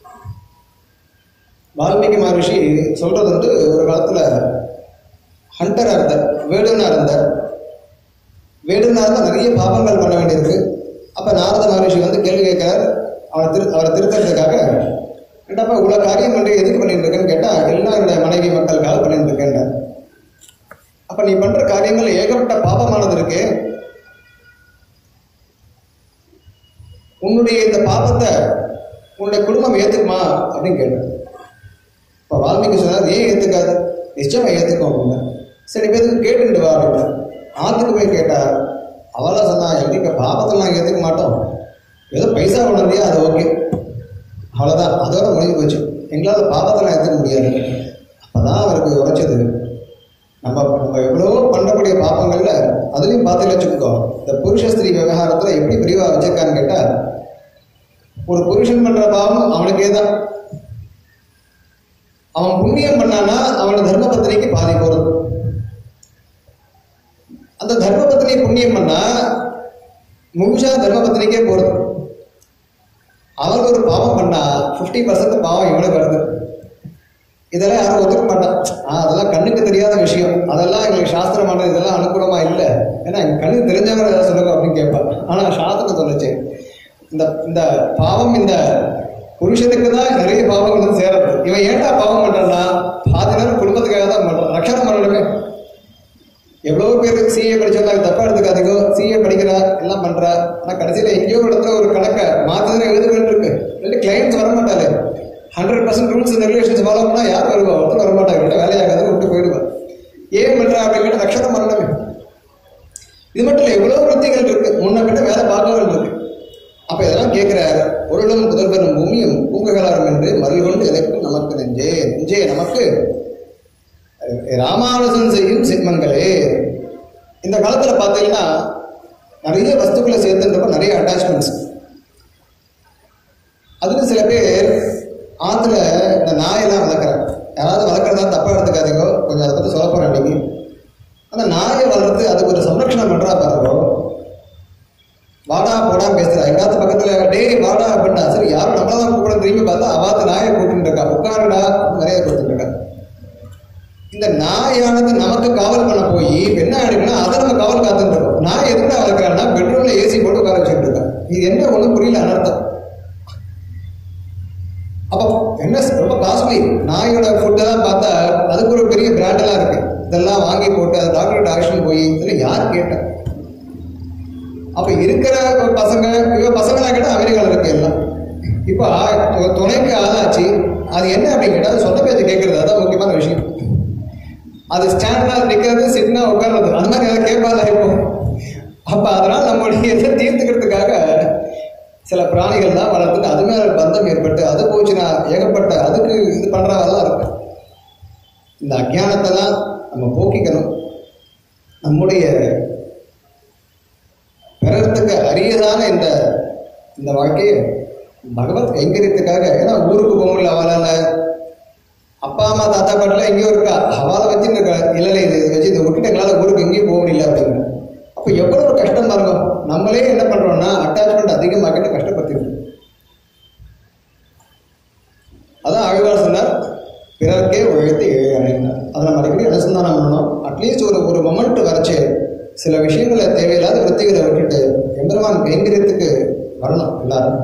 Speaker 1: வால்மீகி மகர்ஷி சொல்றது வந்து ஒரு காலத்துல ஹண்டரா இருந்தார் வேடுனா இருந்தார் வேடுனா இருந்தா நிறைய பாபங்கள் பண்ண வேண்டியிருக்கு அப்ப நாரத மகர்ஷி வந்து கேள்வி கேட்கிறார் அவரை திரு அவரை திருத்தறதுக்காக என்னப்பா இவ்வளவு காரியம் பண்ணி எதுக்கு பண்ணிட்டு இருக்கேன்னு கேட்டா எல்லாம் என்னுடைய மனைவி மக்களுக்காக பண்ணிட்டு இருக்கேன் அப்ப நீ பண்ற காரியங்கள் ஏகப்பட்ட பாபமானது இருக்கு உன்னுடைய இந்த பாபத்தை உன்னுடைய குடும்பம் ஏத்துக்குமா அப்படின்னு கேட்டேன் இப்போ வால்மீகி சொன்னார் ஏன் ஏத்துக்காது நிச்சயமா ஏத்துக்கும் அப்படின்னா சரி பேருக்கு கேட்டுட்டு வா அப்படின்னா ஆத்துக்கு போய் கேட்டா அவளா சொன்னா எங்க பாபத்தை நாங்கள் ஏத்துக்க மாட்டோம் ஏதோ பைசா உணர்ந்தியா அது ஓகே அவ்வளோதான் அதோட முடிஞ்சு போச்சு எங்களால் பாவத்தெல்லாம் ஏற்றுக்க முடியாது அப்பதான் அவருக்கு உரைச்சது நம்ம நம்ம எவ்வளோ பண்ணக்கூடிய பாப்பங்கள்ல அதுலயும் பார்த்து வச்சுக்கோ இந்த புருஷ ஸ்திரீ விவகாரத்துல எப்படி பிரிவா வச்சிருக்கான்னு கேட்டா ஒரு புருஷன் பண்ற பாவம் அவனுக்கே தான் அவன் புண்ணியம் பண்ணானா அவன தர்மபத்தினிக்கு பாதி போறது அந்த தர்மபத்தினி புண்ணியம் பண்ணா முழுசா தர்மபத்தினிக்கே போறது அவருக்கு ஒரு பாவம் பண்ணா ஃபிஃப்டி பர்சன்ட் பாவம் இவனுக்கு வருது இதெல்லாம் யாரும் ஒத்துக்க மாட்டான் ஆ அதெல்லாம் கண்ணுக்கு தெரியாத விஷயம் அதெல்லாம் எங்களுக்கு சாஸ்திரமானது இதெல்லாம் அனுகூலமா இல்லை ஏன்னா எங்க கண்ணுக்கு தெரிஞ்சவங்க ஏதாவது சொல்லுங்க அப்படின்னு கேட்பான் ஆனா சாஸ்திரம் சொல்லுச்சு இந்த இந்த பாவம் இந்த புருஷனுக்கு தான் நிறைய பாவங்கள் வந்து சேரது இவன் ஏன்டா பாவம் பண்றான்னா பாதி நேரம் குடும்பத்துக்காக தான் பண்றான் ரட்சணம் பண்ணணுமே எவ்வளவு பேர் சிஏ படிச்சிருந்தாங்க தப்பா எடுத்துக்காதீங்க சிஏ படிக்கிறா எல்லாம் பண்றா ஆனா கடைசியில எங்கேயோ ஒரு இடத்துல ஒரு கணக்கை மாத்தி எழுத வேண்டியிருக்கு இல்லாட்டி கிளைண்ட்ஸ் வர மாட்டாரு hundred percent rules and regulations follow பண்ணா யார் வருவா ஒருத்தர் வர மாட்டாங்க கிட்ட வேலையாகாத விட்டு போயிடுவா ஏன் பண்றா அப்படின்னு கேட்டா ரட்சணம் பண்ணணுமே இது மட்டும் இல்லை எவ்வளவு விருத்திகள் இருக்கு முன்ன பின்ன வேலை பார்க்கங்கள் இருக்கு அப்ப இதெல்லாம் கேட்கிறார் பொருளும் புதல்வனும் பூமியும் பூங்குகளாரும் என்று மருள் கொண்டு எனக்கும் நமக்கு நெஞ்சே நெஞ்சே நமக்கு ராமானுஜன் செய்யும் சிம்மங்களே இந்த காலத்துல பார்த்தீங்கன்னா நிறைய வஸ்துக்களை சேர்த்துன்றப்ப நிறைய அட்டாச்மெண்ட்ஸ் அதுல சில பேர் ஆத்துல இந்த நாயெல்லாம் வளர்க்குறாங்க யாராவது வளர்க்குறதா தப்பா எடுத்துக்காதீங்க கொஞ்சம் அதை பத்தி சொல்ல போறேன் இன்னைக்கு அந்த நாயை வளர்த்து அதுக்கு ஒரு சம்ரக்ஷணம் பண்றா பாருங்க வாடா போடா பேசுறா எங்காவது பக்கத்துல டேய் வாடா அப்படின்னா சரி யாரும் நம்மள தான் கூப்பிட திரும்பி பார்த்தா அவாத்து நாயை கூப்பிட்டு இருக்கா உட்காருடா நிறைய கொடுத்துட்டு இருக்கா இந்த நாயானது நமக்கு காவல் பண்ண போய் என்ன ஆயிடுச்சுன்னா அதை நம்ம காவல் காத்துட்டு இருக்கோம் நாய் எதுக்கு வளர்க்குறான்னா பெட்ரூம்ல ஏசி போட்டு உட்கார வச்சுட்டு இருக்கா இது என்ன ஒண்ணும் புரியல அனர்த்தம் அப்போ என்ன ரொம்ப காஸ்ட்லி நாயோட ஃபுட்டெல்லாம் பார்த்தா அதுக்கு ஒரு பெரிய பிராண்டெல்லாம் இருக்கு இதெல்லாம் வாங்கி போட்டு அது டாக்டர் ஆக்ஷன் போய் இதில் யார் கேட்டா அப்ப இருக்கிற பசங்க இவ பசங்களா கேட்டா அமெரிக்காவில் இருக்கு எல்லாம் இப்போ து- துணைக்கு ஆளாச்சு அது என்ன அப்படின்னு கேட்டா அது சொந்த பேச்சு கேட்கறது அதான் முக்கியமான விஷயம் அது ஸ்டாண்டா நிக்கிறது சிட்னா உட்கார்றது அந்த மாதிரி ஏதாவது கேட்பாதா இப்போ அப்ப அதனால நம்மளுடைய இதை தீர்த்துக்கிறதுக்காக சில பிராணிகள் தான் வளர்த்துட்டு அது மேல பந்தம் ஏற்பட்டு அது போச்சுன்னா ஏகப்பட்ட அதுக்கு இது பண்றதெல்லாம் இருக்கு இந்த அஜ்ஞானத்தை தான் நம்ம போக்கிக்கணும் நம்முடைய பிறர்த்துக்கு அரியதான இந்த இந்த வாழ்க்கையை பகவத் கைங்கரியத்துக்காக ஏன்னா ஊருக்கு போக முடியல அவளால அப்பா அம்மா தாத்தா பாட்டிலாம் எங்கேயோ இருக்கா அவளை வச்சு இந்த க- இல்லைல்ல இது இது வச்சு இதை விட்டுட்டு எங்களால் ஊருக்கு எங்கேயும் போக முடியல அப்படின்னு அப்போ எவ்வளோ ஒரு கஷ்டம் பாருங்க நம்மளே என்ன பண்றோம்னா அட்டாச்மெண்ட் அதிகமாக்கிட்டு கஷ்டப்படுத்திடுறோம் அதான் ஆழ்வார் சொன்னார் பிறர்க்கே உழைத்து ஏழை அடைந்தார் அதை நம்ம அடிக்கடி அனுசந்தானம் பண்ணணும் அட்லீஸ்ட் ஒரு ஒரு மொமெண்ட் வரைச்சு சில விஷயங்களை தேவையில்லாத விருத்திகளை விட்டுட்டு எம்பெருமான் கைங்கரியத்துக்கு வரணும் எல்லாரும்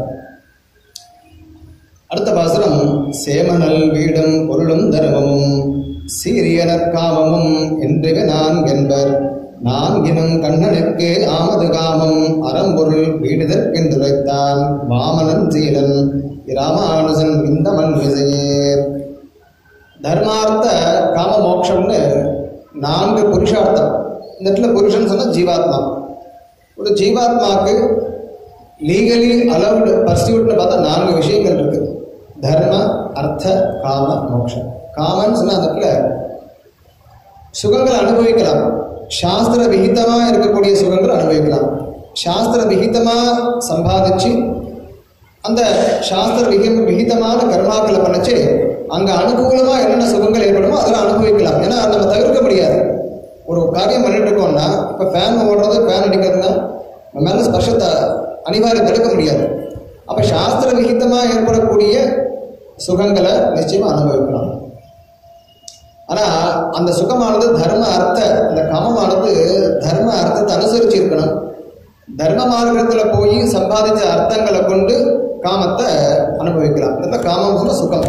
Speaker 1: அடுத்த பாசுரம் சேமனல் வீடும் பொருளும் தர்மமும் சீரியனர் காமமும் என்றுவே நான் என்பர் நான்கினும் கண்ணனுக்கு ஆமது காமம் அறம்பொருள் வீடுதற்கென்றுரைத்தான் வாமனன் சீலன் இராமானுஜன் விந்தமன் விஜயேர் தர்மார்த்த காம மோட்சம்னு நான்கு புருஷார்த்தம் இந்த இடத்துல புருஷன் சொன்னா ஜீவாத்மா ஒரு ஜீவாத்மாக்கு லீகலி அலவுடு பர்சியூட்னு பார்த்தா நான்கு விஷயங்கள் இருக்கு தர்ம அர்த்த காம மோட்சம் காமன்னு சொன்னா அந்த இடத்துல சுகங்களை அனுபவிக்கலாம் சாஸ்திர விகிதமா இருக்கக்கூடிய சுகங்களை அனுபவிக்கலாம் சாஸ்திர விகிதமா சம்பாதிச்சு அந்த சாஸ்திர விகி விகிதமான கர்மாக்களை பண்ணச்சு அங்க அனுகூலமா என்னென்ன சுகங்கள் ஏற்படுமோ அதெல்லாம் அனுபவிக்கலாம் ஏன்னா அதை நம்ம தவிர்க்க முடியாது ஒரு காரியம் பண்ணிட்டு இருக்கோம்னா இப்ப ஃபேன் ஓடுறது ஃபேன் அடிக்கிறதுனா நம்ம மேல ஸ்பர்ஷத்தை அனிவாரியம் தடுக்க முடியாது அப்ப சாஸ்திர விகிதமா ஏற்படக்கூடிய சுகங்களை நிச்சயமா அனுபவிக்கலாம் ஆனா அந்த சுகமானது தர்ம அர்த்த அந்த காமமானது தர்ம அர்த்தத்தை அனுசரிச்சு இருக்கணும் தர்ம மார்க்கத்துல போய் சம்பாதிச்ச அர்த்தங்களை கொண்டு காமத்தை அனுபவிக்கலாம் இதுதான் காமம் சொன்ன சுகம்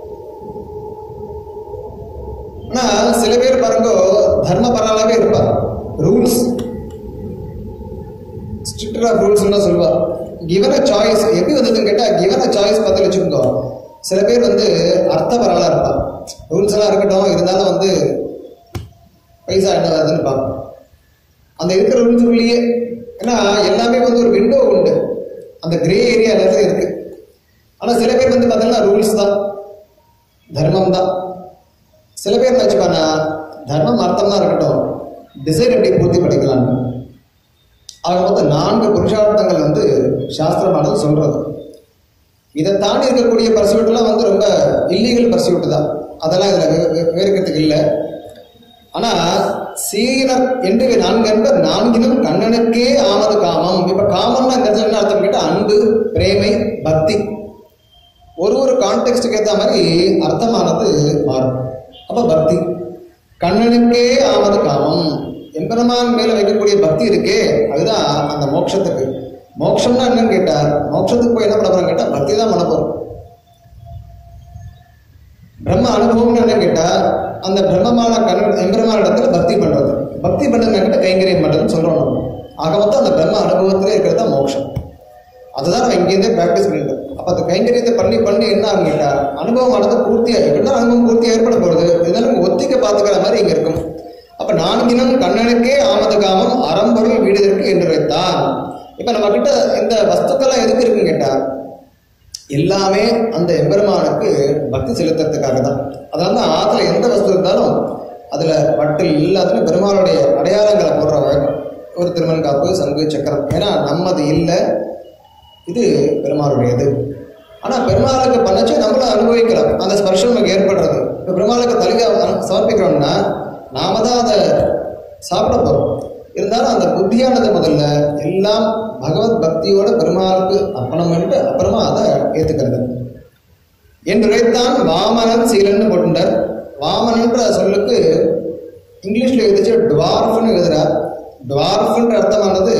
Speaker 1: ஆனா சில பேர் பாருங்க தர்ம பரவாவே இருப்பார் ரூல்ஸ் ஸ்ட்ரிக்டர் ஆஃப் ரூல்ஸ் தான் சொல்லுவார் கிவன் அ சாய்ஸ் எப்படி வந்ததுன்னு கேட்டா கிவன் அ சாய்ஸ் பார்த்து வச்சுக்கோ சில பேர் வந்து அர்த்தபரலா இருப்பார் ரூல்ஸ் எல்லாம் இருக்கட்டும் இருந்தாலும் வந்து பைசா என்ன வருதுன்னு பார்ப்போம் அந்த இருக்கிற ரூல்ஸுக்குள்ளேயே ஏன்னா எல்லாமே வந்து ஒரு விண்டோ உண்டு அந்த கிரே ஏரியா எல்லாத்தையும் இருக்கு ஆனா சில பேர் வந்து பார்த்தீங்கன்னா ரூல்ஸ் தான் தர்மம் தான் சில பேர் வச்சுப்பானா தர்மம் அர்த்தம் தான் இருக்கட்டும் டிசைன் எப்படி பூர்த்தி பண்ணிக்கலாம்னு ஆக மொத்தம் நான்கு புருஷார்த்தங்கள் வந்து சாஸ்திரமானது சொல்றது இதை தாண்டி இருக்கக்கூடிய பர்சியூட்லாம் வந்து ரொம்ப இல்லீகல் பர்சியூட் தான் அதெல்லாம் இதில் விவரிக்கிறதுக்கு இல்லை ஆனா சீனர் என்று நான்கு என்பர் நான்கினும் கண்ணனுக்கே ஆமது காமம் இப்ப காமம்னா இந்த இடத்துல என்ன அர்த்தம் கேட்டா அன்பு பிரேமை பக்தி ஒரு ஒரு கான்டெக்ட்டுக்கு ஏற்ற மாதிரி அர்த்தமானது மாறும் அப்ப பக்தி கண்ணனுக்கே ஆமது காமம் எம்பெருமான் மேல வைக்கக்கூடிய பக்தி இருக்கே அதுதான் அந்த மோட்சத்துக்கு மோட்சம்னா என்னன்னு கேட்டா மோட்சத்துக்கு போய் என்ன பண்ண போறோம் கேட்டா பக்தி தான் பண்ண போறோம் பிரம்ம அனுபவம்னு என்ன கேட்டா அந்த பிரம்மமான கண் எம்பெருமான இடத்துல பக்தி பண்றது பக்தி பண்றது கேட்ட கைங்கரியம் பண்றதுன்னு சொல்றோம் நம்ம ஆக மொத்தம் அந்த பிரம்ம அனுபவத்திலே இருக்கிறது தான் மோட்சம் அதுதான் நம்ம இங்கேருந்தே ப்ராக்டிஸ் பண்ணிட்டோம் அப்போ அந்த கைங்கரியத்தை பண்ணி பண்ணி என்ன ஆகும் கேட்டா அனுபவமானது பூர்த்தியா எப்படின்னா அனுபவம் பூர்த்தி ஏற்பட போறது இருந்தாலும் ஒத்திக்க பார்த்துக்கிற மாதிரி இங்க இருக்கும் அப்ப நான்கினம் கண்ணனுக்கே ஆமது காமம் அறம்பொருள் வீடுதற்கு என்று வைத்தான் இப்ப நம்ம கிட்ட இந்த வஸ்துக்கெல்லாம் எதுக்கு இருக்குன்னு கேட்டா எல்லாமே அந்த எம்பெருமானுக்கு பக்தி செலுத்துறதுக்காக தான் அதனால தான் ஆத்துல எந்த வஸ்து இருந்தாலும் அதுல வட்டில் எல்லாத்துலையும் பெருமாளுடைய அடையாளங்களை போடுற வழக்கம் ஒரு திருமண் காப்பு சங்கு சக்கரம் ஏன்னா நம்மது இல்லை இது பெருமாளுடையது ஆனா பெருமாளுக்கு பண்ணச்சு நம்மளும் அனுபவிக்கலாம் அந்த ஸ்பர்ஷம் நமக்கு ஏற்படுறது இப்போ பெருமாளுக்கு தலிகா சமர்ப்பிக்கிறோம்னா நாம தான் அதை சாப்பிட போறோம் இருந்தாலும் அந்த புத்தியானது முதல்ல எல்லாம் பகவத் பக்தியோட பெருமாளுக்கு அர்ப்பணம் பண்ணிட்டு அப்புறமா அதை ஏத்துக்கிறது என்று உரைத்தான் வாமனன் சீலன்னு போட்டுட்டார் வாமனன்ற சொல்லுக்கு இங்கிலீஷ்ல எழுதிச்சு டுவார்ஃப்னு எழுதுறார் டுவார்ஃப்ன்ற அர்த்தமானது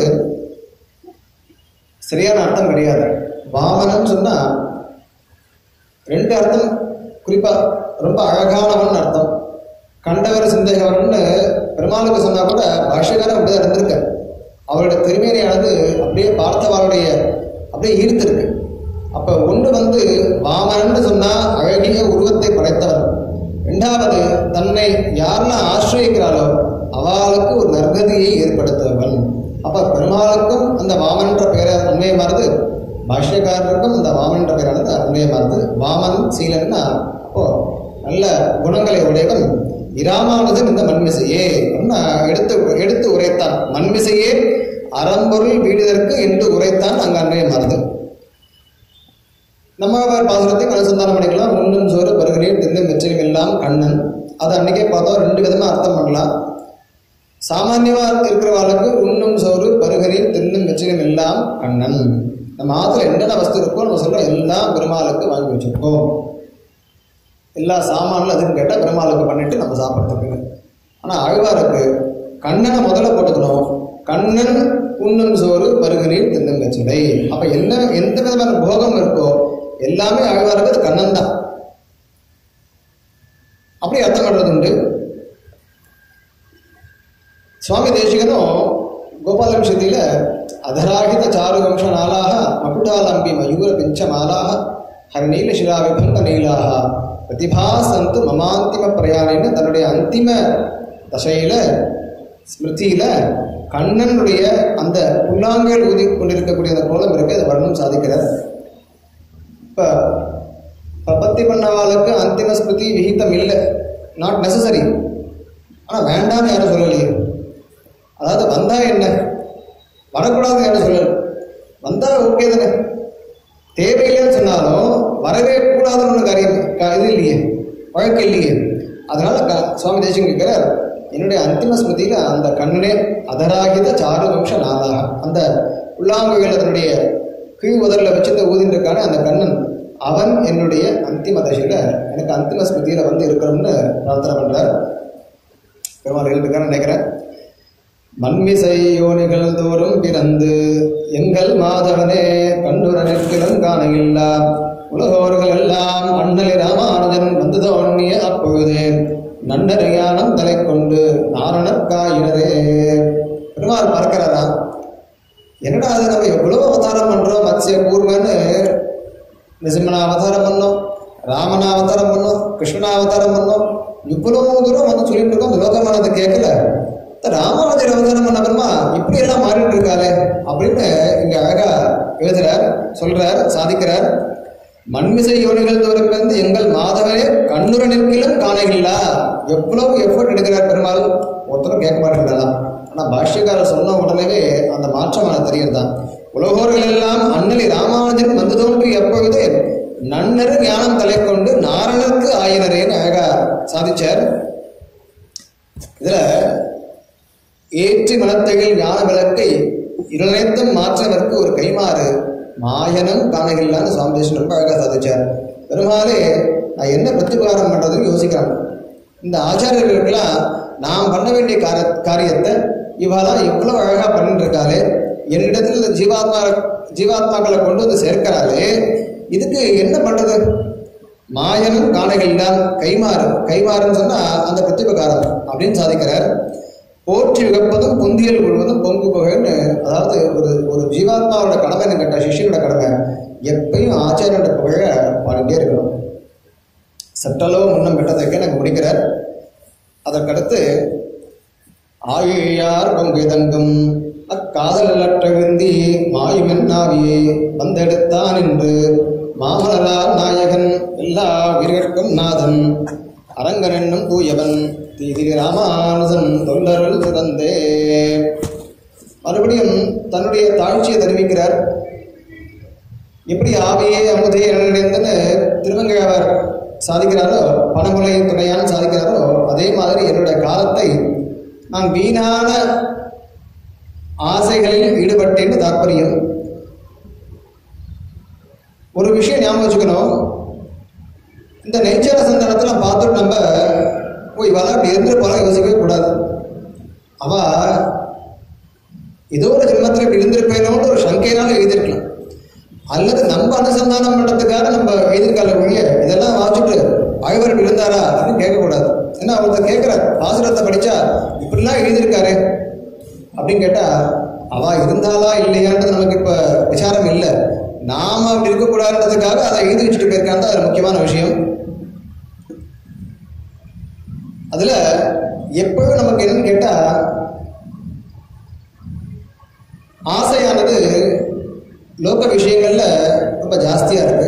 Speaker 1: சரியான அர்த்தம் கிடையாது வாமனன் சொன்னா ரெண்டு அர்த்தம் குறிப்பா ரொம்ப அழகானவன் அர்த்தம் கண்டவர் சிந்தைகவர்னு பெருமாளுக்கு சொன்னா கூட பாஷ்யக்காரன் அப்படிதான் இருந்திருக்க அவருடைய திருமேனியானது அப்படியே பார்த்தவாளுடைய அப்படியே ஈர்த்திருக்கு அப்ப ஒன்று வந்து வாமனன்னு சொன்னா அழகிய உருவத்தை படைத்தவன் இரண்டாவது தன்னை யாரெல்லாம் ஆசிரியக்கிறாளோ அவளுக்கு ஒரு நற்கதியை ஏற்படுத்துவன் அப்ப பெருமாளுக்கும் அந்த வாமன்ற பெயரை உண்மையை மாறுது பாஷ்யக்காரருக்கும் அந்த வாமன்ற பெயரானது உண்மையை மாறுது வாமன் சீலன்னா அப்போ நல்ல குணங்களை உடையவன் இராமானுஜன் இந்த மண்மிசையே அப்படின்னு எடுத்து எடுத்து உரைத்தான் மண்மிசையே அறம்பொருள் வீடுதற்கு என்று உரைத்தான் அங்க அன்றைய மாறுது நம்ம பாசுரத்தை அனுசந்தானம் பண்ணிக்கலாம் உண்ணும் சோறு பருகிறீர் தின்னும் வெற்றிலும் எல்லாம் கண்ணன் அது அன்னைக்கே பார்த்தோம் ரெண்டு விதமா அர்த்தம் பண்ணலாம் சாமான்யமா இருக்கிறவாளுக்கு உண்ணும் சோறு பருகிறீர் தின்னும் வெற்றிலும் எல்லாம் கண்ணன் நம்ம ஆத்துல என்னென்ன வஸ்து இருக்கோ நம்ம சொல்றோம் எல்லாம் பெருமாளுக்கு வாங்கி வச்சிருக்கோம் எல்லா சாமான்ல அதுன்னு கேட்டால் பெருமாளுக்கு பண்ணிட்டு நம்ம சாப்பிட்றதுக்கு ஆனால் ஆழ்வாருக்கு கண்ணனை முதல்ல போட்டுக்கணும் கண்ணன் உண்ணும் சோறு பருகிறீர் தின்னும் வெற்றிலை அப்ப என்ன எந்த விதமான போகம் இருக்கோ எல்லாமே ஆழ்வாருக்கு அது கண்ணன் தான் அப்படி அர்த்தம் பண்றது உண்டு சுவாமி தேசிகனும் கோபாலம்சத்தில அதராகித சாரு வம்ச நாளாக மகுடாலம்பி மயூர பிஞ்ச மாலாக ஹரிநீல சிரா விபங்க நீலாக பிரதிபா சந்து மமாந்திம பிரயாணின்னு தன்னுடைய அந்திம தசையில ஸ்மிருதியில கண்ணனுடைய அந்த புல்லாங்கல் ஊதி கொண்டிருக்கக்கூடிய அந்த கோலம் இருக்கு அதை வர்ணம் சாதிக்கிறார் இப்ப பிரபத்தி பண்ணவாளுக்கு அந்திம ஸ்மிருதி விகிதம் இல்லை நாட் நெசசரி ஆனா வேண்டாம்னு யாரும் சொல்லலையே அதாவது வந்தா என்ன வரக்கூடாதுன்னு யாரும் சொல்லல வந்தா ஓகே தானே தேவையில்லைன்னு சொன்னாலும் வரவே கூடாதுன்னு ஒண்ணு காரியம் க- இது இல்லையே வழக்கு இல்லையே அதனால க- சுவாமி தேசியம் கேட்கிறார் என்னுடைய அந்திம ஸ்மிருதியில அந்த கண்ணனே அதராகித சாரு வம்ச நாதாக அந்த உள்ளாங்குகள் அதனுடைய கீழ் உதரில் வச்சிருந்த ஊதின்றிருக்கான அந்த கண்ணன் அவன் என்னுடைய அந்திம தசையில எனக்கு அந்திம ஸ்மிருதியில வந்து இருக்கணும்னு பிரார்த்தனை பண்றார் பெருமாள் இருக்கான்னு நினைக்கிறேன் மண்மிசை யோனிகள் தோறும் பிறந்து எங்கள் மாதவனே கண்டுர நிற்கிலும் காணையில்லா உலகோர்கள் எல்லாம் அண்ணலி ராமானுஜன் வந்து தோன்றிய அப்பொழுதே நன்னறியானம் தலை கொண்டு நாரணற்காயினரே பெருமாள் பார்க்கிறாரா என்னடா அது நம்ம எவ்வளோ அவதாரம் பண்றோம் மத்ஸ்ய கூர்மன்னு நிசிம்மன அவதாரம் பண்ணோம் ராமன அவதாரம் பண்ணோம் கிருஷ்ணன அவதாரம் பண்ணோம் இவ்வளவு தூரம் வந்து சொல்லிட்டு இருக்கோம் லோகமானதை கேட்கல இந்த ராமானுஜர் அவதாரம் பண்ண அப்புறமா இப்படி எல்லாம் மாறிட்டு இருக்காளே அப்படின்னு இங்க அழகா எழுதுறார் சொல்றார் சாதிக்கிறார் மண்மிசை யோனிகள் தோறும் வந்து எங்கள் மாதவனே கண்ணுர நிற்கிலும் காணைகளா எவ்வளவு எஃபர்ட் எடுக்கிறார் பெருமாள் ஒருத்தரும் கேட்க மாட்டேங்கிறாரா ஆனா பாஷ்யக்காரர் சொன்ன உடனே அந்த மாற்றமான தெரியறதான் உலகோர்கள் எல்லாம் அண்ணலி ராமானுஜன் வந்து தோன்றி எப்பொழுது நன்னரு ஞானம் தலை கொண்டு நாரணருக்கு ஆயினரேன்னு அழகா சாதிச்சார் இதுல ஏற்றி மனத்தையில் ஞான விளக்கை இருநேத்தம் மாற்றவர்க்கு ஒரு கைமாறு மாயனம் காணகில்லான்னு சுவாமி தேசன் ரொம்ப அழகா சாதிச்சார் பெருமாளே நான் என்ன பிரதிபாரம் பண்றதுன்னு யோசிக்கிறாங்க இந்த ஆச்சாரியர்களுக்கெல்லாம் நாம் பண்ண வேண்டிய கார காரியத்தை இவாலாம் இவ்வளவு அழகா பண்ணிட்டு இருக்காளே என்னிடத்தில் இந்த ஜீவாத்மா ஜீவாத்மாக்களை கொண்டு வந்து சேர்க்கிறாளே இதுக்கு என்ன பண்றது மாயனும் காணைகள்தான் கைமாறு கைமாறுன்னு சொன்னா அந்த பிரதிபகாரம் அப்படின்னு சாதிக்கிறார் போற்றி உகப்பதும் புந்தியல் கொள்வதும் பொங்கு புகழ்னு அதாவது ஒரு ஒரு ஜீவாத்மாவோட கடமை என்ன கேட்டா சிஷியனோட கடமை எப்பயும் ஆச்சாரியோட புகழ பாடிட்டே இருக்கணும் சட்டலோ முன்னம் பெட்டதற்கு எனக்கு முடிக்கிறார் அதற்கடுத்து ஆழியார் பொங்கு தங்கும் அக்காதலற்ற விந்தி மாயுமென்னாவியே வந்தெடுத்தான் என்று மாமலரார் நாயகன் எல்லா வீரர்க்கும் நாதன் அரங்கன் என்னும் தூயவன் தீதி ராமானுஜன் தொண்டருள் சிறந்தே மறுபடியும் தன்னுடைய தாழ்ச்சியை தெரிவிக்கிறார் எப்படி ஆவியே அமுதே என்னிடந்துன்னு திருமங்கையாவர் சாதிக்கிறாரோ பணமுலை துணையான்னு சாதிக்கிறாரோ அதே மாதிரி என்னுடைய காலத்தை நான் வீணான ஆசைகளில் ஈடுபட்டேன்னு தாற்பயம் ஒரு விஷயம் ஞாபகம் வச்சுக்கணும் இந்த நெய்ச்சர சந்தனத்தில் பார்த்துட்டு நம்ம ஓ இவெல்லாம் இப்படி இருந்து போல யோசிக்கவே கூடாது அவ ஏதோ ஒரு ஜென்மத்தில் இப்படி இருந்திருப்பேனோன்னு ஒரு சங்கையினால எழுதியிருக்கலாம் அல்லது நம்ம அனுசந்தானம் பண்றதுக்காக நம்ம எழுதியிருக்கால ஒழிய இதெல்லாம் வாசிட்டு ஆய்வர் இப்படி இருந்தாரா அப்படின்னு கேட்கக்கூடாது ஏன்னா ஒருத்தர் கேட்கிறார் பாசுரத்தை படிச்சா இப்படிலாம் எழுதியிருக்காரு அப்படின்னு கேட்டா அவ இருந்தாளா இல்லையான்றது நமக்கு இப்ப விசாரம் இல்லை நாம அப்படி இருக்கக்கூடாதுன்றதுக்காக அதை எழுதி வச்சுட்டு போயிருக்காங்க தான் அது முக்கியமான விஷயம் அதுல எப்பவும் நமக்கு என்னன்னு கேட்டா ஆசையானது லோக விஷயங்கள்ல ரொம்ப ஜாஸ்தியா இருக்கு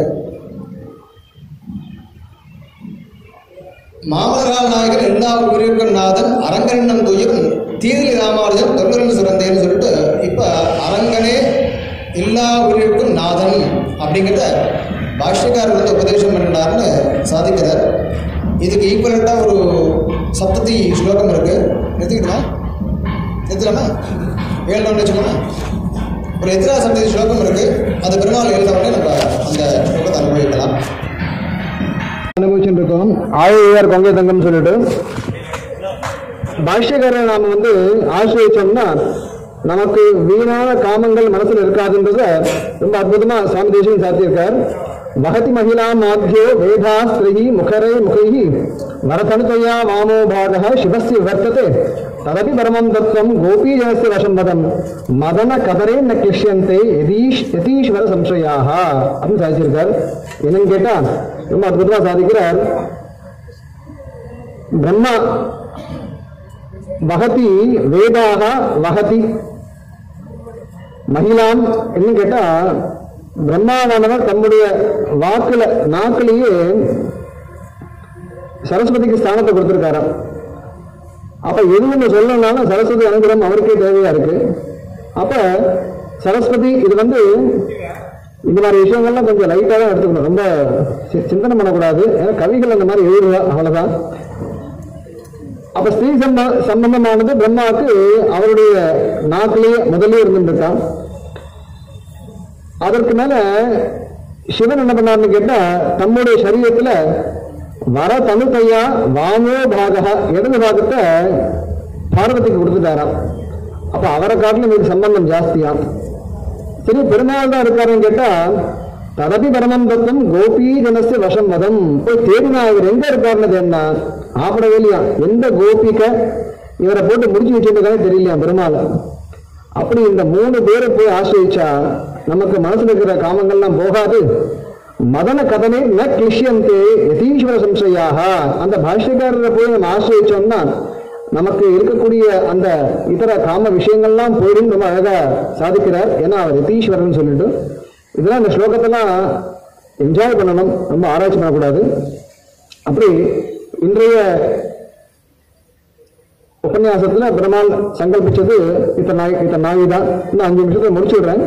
Speaker 1: மாமலரால் நாயகன் எல்லா உயிருக்கும் நாதன் அரங்கண்ணம் துயிரும் தீர்லி ராமானுஜன் தொல்லரன் சுரந்தேன்னு சொல்லிட்டு இப்ப அரங்கனே எல்லா உயிருக்கும் நாதன் அப்படிங்கிறத பாஷ்யக்காரர் வந்து உபதேசம் பண்ணினார்னு சாதிக்கிறார் இதுக்கு ஈக்குவலண்டா ஒரு சப்ததி ஸ்லோகம் இருக்கு நிறுத்திக்கிட்டுமா நிறுத்தலாமா ஏழு வச்சுக்கோமா ஒரு எதிரா சப்ததி ஸ்லோகம் இருக்கு அது பெருமாள் எழுதவுடனே நம்ம அந்த ஸ்லோகத்தை அனுபவிக்கலாம்
Speaker 2: அனுபவிச்சுட்டு இருக்கோம் ஆழ்வார் கொங்கை தங்கம் சொல்லிட்டு பாஷ்யக்காரரை நாம வந்து ஆசிரியச்சோம்னா நமக்கு வீணான காமங்கள் மனசுல இருக்காதுன்றத ரொம்ப அற்புதமா சுவாமி தேசியம் சாத்தியிருக்கார் வகதி மகிழா மாத்தியோ வேதா ஸ்திரீ முகரை முகைஹி வரதனுதயா வாமோ பாக சிவஸ்ய வர்த்ததே ததபி பரமம் தத்துவம் கோபீஜனஸ்ய வசம் மதம் மதன கதரே ந கிருஷ்யந்தே யதீஷ் யதீஸ்வர சம்சயாக அப்படின்னு சாதிச்சிருக்கார் என்னன்னு கேட்டா ரொம்ப அற்புதமா சாதிக்கிறார் பிரம்மா வகதி வேதாக வகதி மகிழாம் என்ன கேட்டா பிரம்மாவானவர் தம்முடைய வாக்குல நாக்கிலேயே சரஸ்வதிக்கு ஸ்தானத்தை கொடுத்திருக்காராம் அப்ப எது ஒன்று சொல்லணும்னாலும் சரஸ்வதி அனுகிரகம் அவருக்கே தேவையா இருக்கு அப்ப சரஸ்வதி இது வந்து இந்த மாதிரி விஷயங்கள்லாம் கொஞ்சம் லைட்டாக தான் எடுத்துக்கணும் ரொம்ப சி- சிந்தனை பண்ணக்கூடாது ஏன்னா கவிகள் அந்த மாதிரி எழுதுவா அவ்வளவுதான் அப்ப ஸ்ரீ சம்ப சம்பந்தமானது பிரம்மாவுக்கு அவருடைய நாக்கிலேயே முதலே இருந்துருக்கான் அதற்கு மேல சிவன் என்ன பண்ணாருன்னு கேட்டா தம்முடைய சரீரத்துல வர தனுத்தையா வாமோ பாகா இடது பாகத்தை பார்வதிக்கு கொடுத்துட்டாராம் அப்ப அவரை காட்டிலும் இதுக்கு சம்பந்தம் ஜாஸ்தியாம் சரி பெருமாள் தான் இருக்காருன்னு கேட்டா ததபி பரமம் தத்துவம் கோபி ஜனஸ்ய வசம் வதம் போய் தேடினா இவர் எங்க இருக்காருன்னு தேடினா ஆப்படவே இல்லையா எந்த கோபிக்க இவரை போட்டு முடிச்சு வச்சிருக்கானே தெரியலையா பெருமாள் அப்படி இந்த மூணு பேரை போய் ஆசிரியிச்சா நமக்கு மனசுல இருக்கிற காமங்கள்லாம் போகாது மதன கதனை ந கிளிஷ்யந்தே யதீஸ்வர சம்சயாக அந்த பாஷ்யக்காரரை போய் நம்ம ஆசிரியச்சோம்னா நமக்கு இருக்கக்கூடிய அந்த இதர காம விஷயங்கள்லாம் போயிடும் ரொம்ப அழகா சாதிக்கிறார் ஏன்னா அவர் யதீஸ்வரன் சொல்லிட்டு இதெல்லாம் இந்த ஸ்லோகத்தெல்லாம் என்ஜாய் பண்ணணும் ரொம்ப ஆராய்ச்சி பண்ணக்கூடாது அப்படி இன்றைய உபன்யாசத்துல பெருமாள் சங்கல்பிச்சது இத்தனை நாய் இத்தனை நாய் தான் இன்னும் அஞ்சு நிமிஷத்தை முடிச்சு விடுறேன்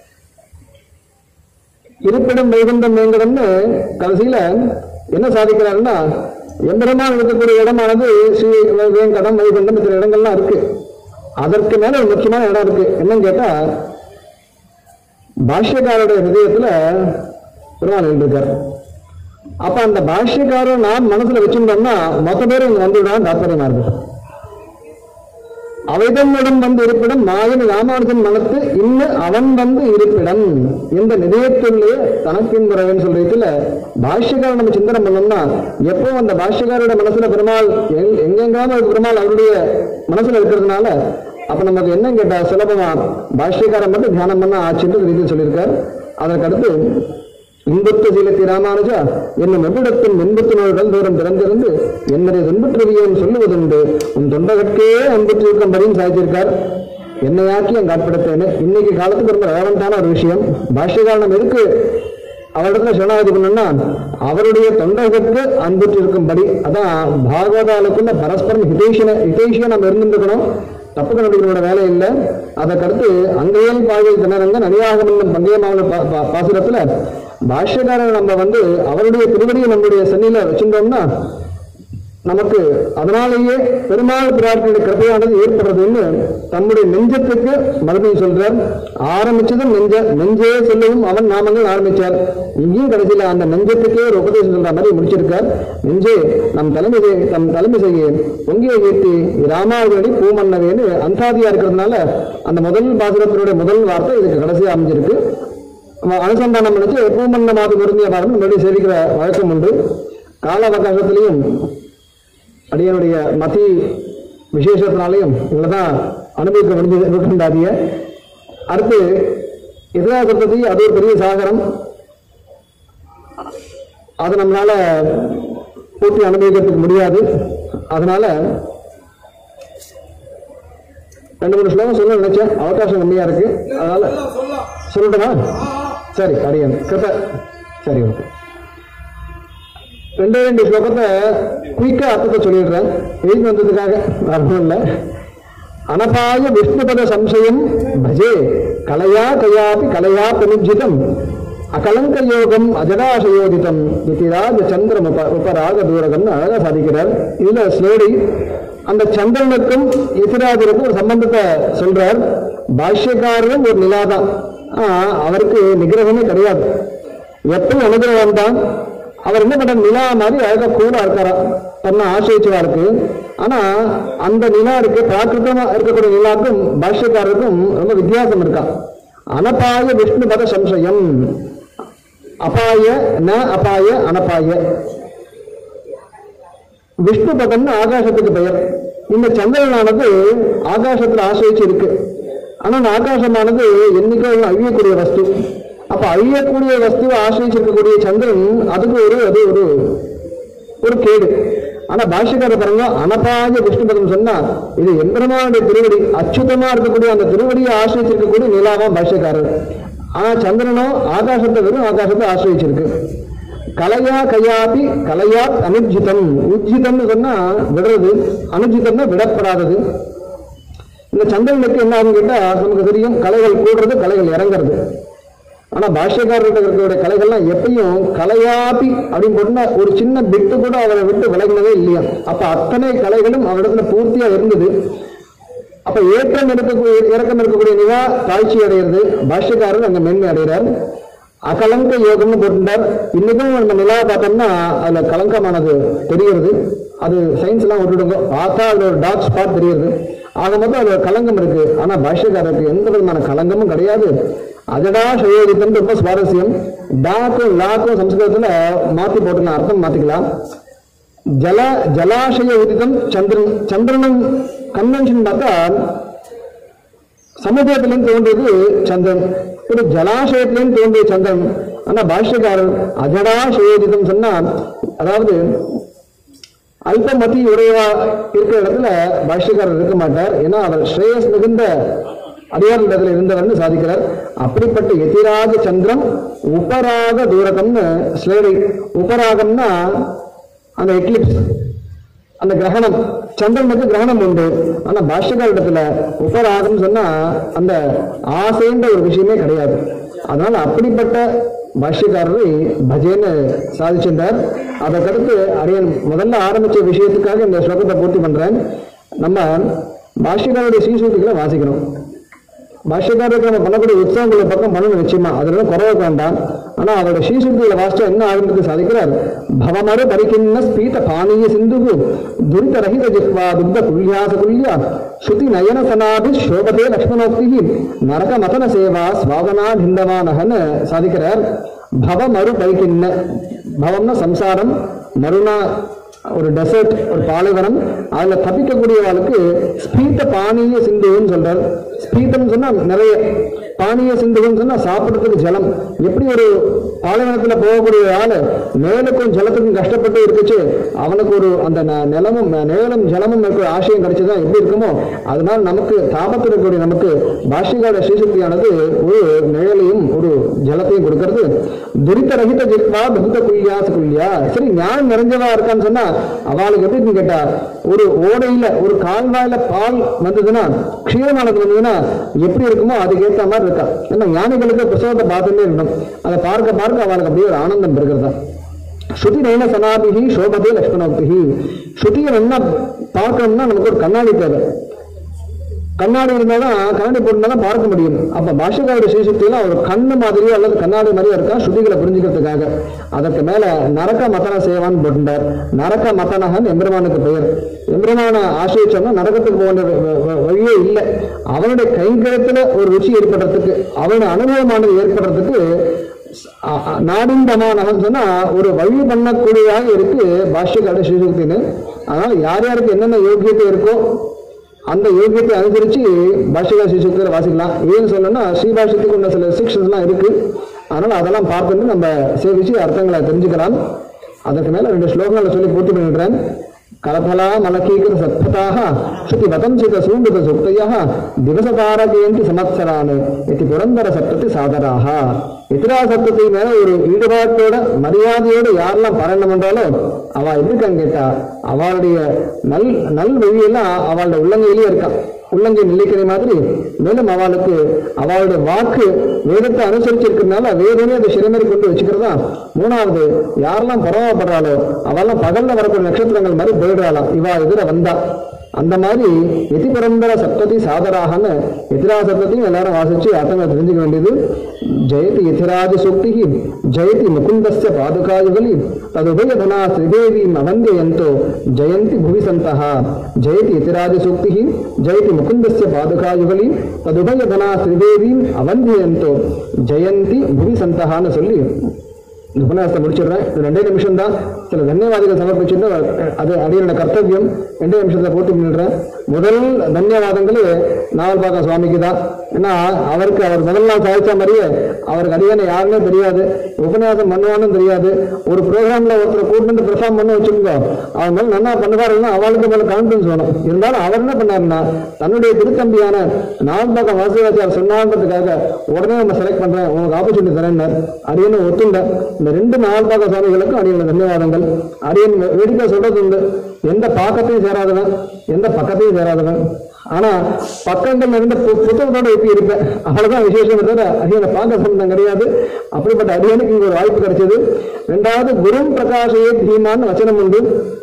Speaker 2: இருப்பிடம் வைகுண்டம் வேங்கடம்னு கடைசியில என்ன சாதிக்கிறாருன்னா எம்பெருமான் இருக்கக்கூடிய இடமானது ஸ்ரீ வேங்கடம் வைகுண்டம் இத்தனை இடங்கள்லாம் இருக்கு அதற்கு மேல ஒரு முக்கியமான இடம் இருக்கு என்னன்னு கேட்டா பாஷ்யக்காரருடைய ஹிருதயத்துல பெருமாள் இருக்கார் அப்ப அந்த பாஷ்யக்காரர் நாம் மனசுல வச்சிருந்தோம்னா மொத்த பேரும் இங்க வந்துவிடான்னு தாத்பரியமா இருக்கு அவைதன்னிடம் வந்து இருப்பிடம் மாயன் ராமானுஜன் மனத்து இன்னும் அவன் வந்து இருப்பிடம் இந்த நிலையத்துள்ளே தனக்கின்புறவன் சொல்றதுல பாஷ்யக்காரர் நம்ம சிந்தனை பண்ணோம்னா எப்போ அந்த பாஷ்யக்காரோட மனசுல பெருமாள் எங்- எங்கெங்காம ஒரு பெருமாள் அவருடைய மனசுல இருக்கிறதுனால அப்ப நமக்கு என்ன கேட்டா சுலபமா பாஷ்யக்காரன் மட்டும் தியானம் பண்ண ஆச்சுன்னு ரீதியில் சொல்லியிருக்கார் அதற்கடுத்து இன்பத்து சீலத்தி ராமானுஜா என்னும் எவ்விடத்தின் இன்பத்து நோய்கள் தூரம் திறந்திருந்து என்னுடைய துன்பற்றுவியன் சொல்லுவதுண்டு உன் தொண்டகற்கே அன்புற்று இருக்கும்படியும் சாதிச்சிருக்கார் என்னையாக்கி அங்க ஆட்படுத்தேன்னு இன்னைக்கு காலத்துக்கு ரொம்ப ரெலவெண்டான ஒரு விஷயம் பாஷ்யகாரணம் எதுக்கு அவரிடத்துல சரணாகதி பண்ணணும்னா அவருடைய தொண்டகத்துக்கு அன்புற்று இருக்கும்படி அதான் பாகவதாலுக்குள்ள பரஸ்பரம் ஹிதேஷன ஹிதேஷியா நம்ம இருந்துருக்கணும் தப்பு கண்டுபிடிக்கிறோட வேலை இல்லை அதற்கடுத்து அங்கையல் பாகை தினரங்கன் அணியாகமன்னம் பங்கையமாவன பா பா- பாசுரத்துல பாஷ்யக்காரர் நம்ம வந்து அவருடைய திருவடியை நம்முடைய சென்னையில வச்சிருந்தோம்னா நமக்கு அதனாலேயே பெருமாள் பிரார்த்தனை கிருப்பையானது ஏற்படுறதுன்னு தம்முடைய நெஞ்சத்துக்கு மறுபடியும் சொல்றார் ஆரம்பிச்சதும் நெஞ்ச நெஞ்சே சொல்லவும் அவன் நாமங்கள் ஆரம்பிச்சார் இங்கேயும் கடைசியில அந்த நெஞ்சத்துக்கே ஒரு உபதேசம் சொல்ற மாதிரி முடிச்சிருக்கார் நெஞ்சே நம் தலைமை செய்- தம் தலைமை செய்ய பொங்கிய ஏற்றி ராமாவதி பூமன்னவேன்னு அந்தாதியா இருக்கிறதுனால அந்த முதல் பாசுரத்தினுடைய முதல் வார்த்தை இதுக்கு கடைசியா அமைஞ்சிருக்கு நம்ம அனுசந்தானம் பண்ணிச்சு பூமன்ன மாதம் பொருந்திய பாகம் மறுபடியும் சேவிக்கிற வழக்கம் உண்டு கால அவகாசத்திலையும் அடியனுடைய மதி விசேஷத்தினாலையும் இவ்வளவுதான் அனுபவிக்க முடிஞ்சது இருக்கின்றாதிய அடுத்து எதிரா சப்ததி அது ஒரு பெரிய சாகரம் அது நம்மளால பூர்த்தி அனுபவிக்கிறதுக்கு முடியாது அதனால ரெண்டு மூணு ஸ்லோகம் சொல்ல நினைச்சேன் அவகாசம் கம்மியா இருக்கு அதனால சொல்லட்டுமா சரி அடியன் கிருப்ப சரி ஓகே ரெண்டே ரெண்டு ஸ்லோகத்தை குயிக்கா அர்த்தத்தை சொல்லிடுறேன் எழுதி வந்ததுக்காக வேற ஒண்ணும் இல்லை அனபாய விஷ்ணுபத சம்சயம் பஜே கலையா கயாபி கலையா பிரமுஜிதம் அகலங்க யோகம் அஜடாசயோதிதம் இதிராஜ சந்திரம் உப உபராக தூரகம்னு அழகா சாதிக்கிறார் இதுல ஸ்லோடி அந்த சந்திரனுக்கும் எதிராஜருக்கும் ஒரு சம்பந்தத்தை சொல்றார் பாஷ்யக்காரரும் ஒரு நிலாதான் ஆனா அவருக்கு நிகிரகமே கிடையாது எப்பயும் அனுகிரகம் தான் அவர் என்ன பண்ற நிலா மாதிரி அழகா கூலா இருக்காரா தன்னை ஆசிரியச்சுவா இருக்கு ஆனா அந்த நிலா இருக்கு பிராகிருத்தமா இருக்கக்கூடிய நிலாக்கும் பாஷ்யக்காரருக்கும் ரொம்ப வித்தியாசம் இருக்கா அனபாய விஷ்ணு பத சம்சயம் அபாய ந அபாய அனபாய விஷ்ணு பதம்னு ஆகாசத்துக்கு பெயர் இந்த சந்திரனானது ஆகாசத்துல ஆசிரிச்சு இருக்கு ஆனா அந்த ஆகாசமானது என்னைக்கோ அழியக்கூடிய வஸ்து அப்ப அழியக்கூடிய வஸ்துவை ஆசிரிச்சிருக்கக்கூடிய சந்திரன் அதுக்கு ஒரு அது ஒரு ஒரு கேடு ஆனா பாஷ்யக்கார பாருங்க அனபாய விஷ்ணுபதம் சொன்னா இது எம்பெருமானுடைய திருவடி அச்சுதமா இருக்கக்கூடிய அந்த திருவடியை ஆசிரிச்சிருக்கக்கூடிய நிலாவா பாஷ்யக்காரர் ஆனா சந்திரனோ ஆகாசத்தை வெறும் ஆகாசத்தை ஆசிரிச்சிருக்கு கலையா கையாபி கலையா அனுஜிதம் உஜ்ஜிதம்னு சொன்னா விடுறது அனுஜிதம்னா விடப்படாதது இந்த சந்திரனுக்கு என்ன ஆகும் கேட்டா நமக்கு தெரியும் கலைகள் கூடுறது கலைகள் இறங்குறது ஆனா பாஷ்யக்காரர்கிட்ட இருக்கக்கூடிய கலைகள்லாம் எப்பயும் கலையாபி அப்படின்னு போட்டுனா ஒரு சின்ன பிட்டு கூட அவரை விட்டு விலகினதே இல்லையா அப்ப அத்தனை கலைகளும் அவரிடத்துல பூர்த்தியா இருந்தது அப்ப ஏற்றம் இருக்கக்கூடிய இறக்கம் இருக்கக்கூடிய நிலா தாழ்ச்சி அடைகிறது பாஷ்யக்காரர் அங்க மேன்மை அடைகிறார் அகலங்க யோகம்னு போட்டுட்டார் இன்னைக்கும் நம்ம நிலாவை பார்த்தோம்னா அதுல கலங்கமானது தெரிகிறது அது சயின்ஸ் எல்லாம் விட்டுடுங்க பார்த்தா அதுல ஒரு டார்க் ஸ்பாட் தெரியுது ஆக மொத்தம் அதுல கலங்கம் இருக்கு ஆனா பாஷ்யக்காரருக்கு எந்த விதமான கலங்கமும் கிடையாது அதடா சயோகித்தம் ரொம்ப சுவாரஸ்யம் டாக்கும் லாக்கும் சம்ஸ்கிருதத்துல மாத்தி போட்டு நான் அர்த்தம் மாத்திக்கலாம் ஜல ஜலாசய உதிதம் சந்திரன் சந்திரனும் கன்வென்ஷன் பார்த்தா சமுதிரத்திலும் தோன்றியது சந்திரன் ஒரு ஜலாசயத்திலும் தோன்றிய சந்திரன் ஆனா பாஷ்யக்காரர் அஜடா சயோதிதம் சொன்னா அதாவது அல்பமதி உடையவா இருக்கிற இடத்துல பாஷ்யக்காரர் இருக்க மாட்டார் ஏன்னா அவர் ஸ்ரேயஸ் மிகுந்த அடியார் இடத்துல இருந்தவர்னு சாதிக்கிறார் அப்படிப்பட்ட எதிராஜ சந்திரம் உபராக தூரகம்னு ஸ்லேடை உபராகம்னா அந்த எக்லிப்ஸ் அந்த கிரகணம் சந்திரனுக்கு கிரகணம் உண்டு ஆனா பாஷ்யக்கார இடத்துல உபராகம் சொன்னா அந்த ஆசைன்ற ஒரு விஷயமே கிடையாது அதனால அப்படிப்பட்ட பாஷ்யக்காரரை பஜேன்னு சாதிச்சிருந்தார் அதற்கடுத்து அரியன் முதல்ல ஆரம்பிச்ச விஷயத்துக்காக இந்த ஸ்லோகத்தை பூர்த்தி பண்றேன் நம்ம பாஷ்யக்காரருடைய சீசூட்டிகளை வாசிக்கணும் பாஷ்யக்காரருக்கு நம்ம பண்ணக்கூடிய உற்சவங்களை பக்கம் பண்ணணும் நிச்சயமா அதுல குறவு வேண்டாம் ஆனா அவரோட ஸ்ரீசுத்தியில வாசிச்சா என்ன ஆகுன்றதுக்கு சாதிக்கிறார் பவமரு பரிக்கிண்ண ஸ்பீத பானீய சிந்துகு துரித ரஹித ஜிஹ்வா துக்த குல்யாச குல்யா ஸ்ருதி நயன சனாபி சோபதே லக்ஷ்மணோக்தி நரக மதன சேவா ஸ்வாதனா பிந்தமானகன்னு சாதிக்கிறார் பவமரு பரிக்கிண்ண பவம்னா சம்சாரம் மருணா ஒரு டெசர்ட் ஒரு பாலைவனம் அதுல தப்பிக்கக்கூடியவளுக்கு ஸ்பீத்த பானீய சிந்துன்னு சொல்றார் ஸ்பீத்தம் சொன்னா நிறைய பானீய சிந்துன்னு சொன்னா சாப்பிடுறதுக்கு ஜலம் எப்படி ஒரு பாலைவனத்துல போகக்கூடிய ஆளு மேலுக்கும் ஜலத்துக்கும் கஷ்டப்பட்டு இருக்குச்சு அவனுக்கு ஒரு அந்த ந- நிலமும் நேரம் ஜலமும் இருக்கிற ஆசையம் கிடைச்சதா எப்படி இருக்குமோ அதனால நமக்கு தாபத்தில் இருக்கக்கூடிய நமக்கு பாஷ்யகார ஸ்ரீசக்தியானது ஒரு நிழலையும் ஒரு ஜலத்தையும் கொடுக்கிறது துரித ரகித ஜித்வா பகுத குல்யா குல்யா சரி ஞானம் நிறைஞ்சவா இருக்கான்னு சொன்னா அவளுக்கு எப்படி இருக்குன்னு கேட்டா ஒரு ஓடையில ஒரு கால்வாயில பால் வந்ததுன்னா க்ஷீரமானது வந்ததுன்னா எப்படி இருக்குமோ அதுக்கேற்ற மாதிரி இருக்கா ஏன்னா ஞானிகளுக்கு புத்தகத்தை பார்த்துட்டே இருக்கணும் அதை பார்க்க பார்க்க அவளுக்கு அப்படியே ஒரு ஆனந்தம் இருக்கிறதா ஸ்ருதி நயன சனாபிகி சோபதே லக்ஷ்மணோக்திகி ஸ்ருதியை என்ன பார்க்கணும்னா நமக்கு ஒரு கண்ணாடி தேவை கண்ணாடி இருந்தாதான் கண்ணாடி போட்டுதான் பார்க்க முடியும் அப்ப பாஷகாவுடைய ஸ்ரீசக்தியெல்லாம் ஒரு கண்ணு மாதிரியோ அல்லது கண்ணாடி மாதிரியோ இருக்கா ஸ்ருதிகளை புரிஞ்சுக்கிறதுக்காக அதற்கு மேல நரக மதன சேவான்னு போட்டுட்டார் நரக மதனகன் எம்பெருமானுக்கு பெயர் எம்பெருமான ஆசிரியச்சோம்னா நரகத்துக்கு போக வேண்டிய வ- வ- வழியே இல்லை அவனுடைய கைங்கரத்துல ஒரு ருச்சி ஏற்படுறதுக்கு அவனுடைய அனுபவமானது ஏற்படுறதுக்கு அ- அ- நாடிந்தமானகன் சொன்னா ஒரு வழி பண்ணக்கூடியதாக இருக்கு பாஷ்யக்கார ஸ்ரீசக்தின்னு அதனால யார் யாருக்கு என்னென்ன யோகியத்தை இருக்கோ அந்த யோகியத்தை அனுசரிச்சு பாஷிகா ஸ்ரீசுக்தியில் வாசிக்கலாம் ஏன்னு சொல்லணும்னா ஸ்ரீபாஷத்துக்கு உள்ள சில ரெஸ்ட்ரிக்ஷன்ஸ்லாம் இருக்கு அதனால அதெல்லாம் பார்த்துட்டு நம்ம சேவிச்சு அர்த்தங்களை தெரிஞ்சுக்கலாம் அதற்கு மேல ரெண்டு ஸ்லோகங்களை சொல்லி பூர்த்தி பண்ணிடுறேன் கலபலா மலக்கீகிருத சத்பதாக ஸ்ருதி வதஞ்சித சூண்டித சுக்தய திவசதாரகேந்தி சமத்சரான் இது புரந்தர சப்தத்தி சாதராக இத்திரா சப்தத்தை மேல ஒரு ஈடுபாட்டோட மரியாதையோட யாரெல்லாம் பாராயணம் பண்றாலோ அவ எப்படிக்கான்னு கேட்டா அவளுடைய நல் நல் வழியெல்லாம் அவளோட உள்ளங்கையிலேயே இருக்கான் உள்ளங்கை நெல்லிக்கிற மாதிரி மேலும் அவளுக்கு அவளுடைய வாக்கு வேதத்தை அனுசரிச்சு இருக்கிறதுனால வேதமே அதை சிறுமறி கொண்டு வச்சுக்கிறதா மூணாவது யாரெல்லாம் பரவாப்படுறாளோ அவெல்லாம் பகல்ல வரக்கூடிய நட்சத்திரங்கள் மாதிரி போயிடுறாளாம் இவா எதிர வந்தா அந்த மாதிரி எதி பரம்பர சப்ததி சாதராகன்னு எதிரா சப்தத்தையும் எல்லாரும் வாசிச்சு அர்த்தங்களை தெரிஞ்சுக்க வேண்டியது ஜெயதி எதிராஜ சுக்தி ஜெயதி முகுந்தஸ்ய பாதுகாயுகலி ததுபயதனா ஸ்ரீதேவீம் அவந்தியந்தோ ஜெயந்தி புவி சந்தः ஜெயதி எதிராஜ சுக்தி ஜெயதி முகுந்தஸ்ய பாதுகாயுகலி ததுபயதனா ஸ்ரீதேவீம் அவந்தியந்தோ ஜெயந்தி புவி சந்தஹான்னு சொல்லி இந்த உபன்யாசத்தை முடிச்சிடுறேன் இது ரெண்டே நிமிஷம் தான் சில தன்யவாதிகள் சமர்ப்பிச்சுட்டு அது அடியோட கர்த்தவியம் ரெண்டே நிமிஷத்தை பூர்த்தி பண்ணிடுறேன் முதல் தன்யவாதங்கள் நாவல்பாக்கம் சுவாமிக்கு தான் ஏன்னா அவருக்கு அவர் முதல் நாள் சாதிச்ச மாதிரியே அவருக்கு அடியான யாருன்னே தெரியாது உபன்யாசம் பண்ணுவான்னு தெரியாது ஒரு ப்ரோக்ராம்ல ஒருத்தரை கூட்டு பெர்ஃபார்ம் பண்ண வச்சுக்கோங்க அவன் மேல நல்லா பண்ணுவாருன்னா அவளுக்கு மேல கான்பிடன்ஸ் வேணும் இருந்தாலும் அவர் என்ன பண்ணாருன்னா தன்னுடைய திருத்தம்பியான நாவல்பாக்கம் வாசுவாச்சார் சொன்னான்றதுக்காக உடனே நம்ம செலக்ட் பண்றேன் உங்களுக்கு ஆப்பர்ச்சுனிட்டி தரேன்னார் அடியன்னு ஒத்துண்ட இந்த ரெண்டு நாவல்பாக்க சுவாமிகளுக்கும் அடியோட தன்யவாதங்கள் அடியன் வேடிக்கை சொல்றது உண்டு எந்த பாக்கத்தையும் சேராதவன் எந்த பக்கத்தையும் சேராதவன் ஆனா பக்கங்கள் இருந்த பு- புத்தகத்தோட எப்படி இருப்பேன் அவ்வளவுதான் விசேஷம் தவிர அடியனை பார்க்க சொந்தம் கிடையாது அப்படிப்பட்ட அடியனுக்கு இங்க ஒரு வாய்ப்பு கிடைச்சது ரெண்டாவது குரும் பிரகாஷயே தீமான்னு வச்சனம் உண்டு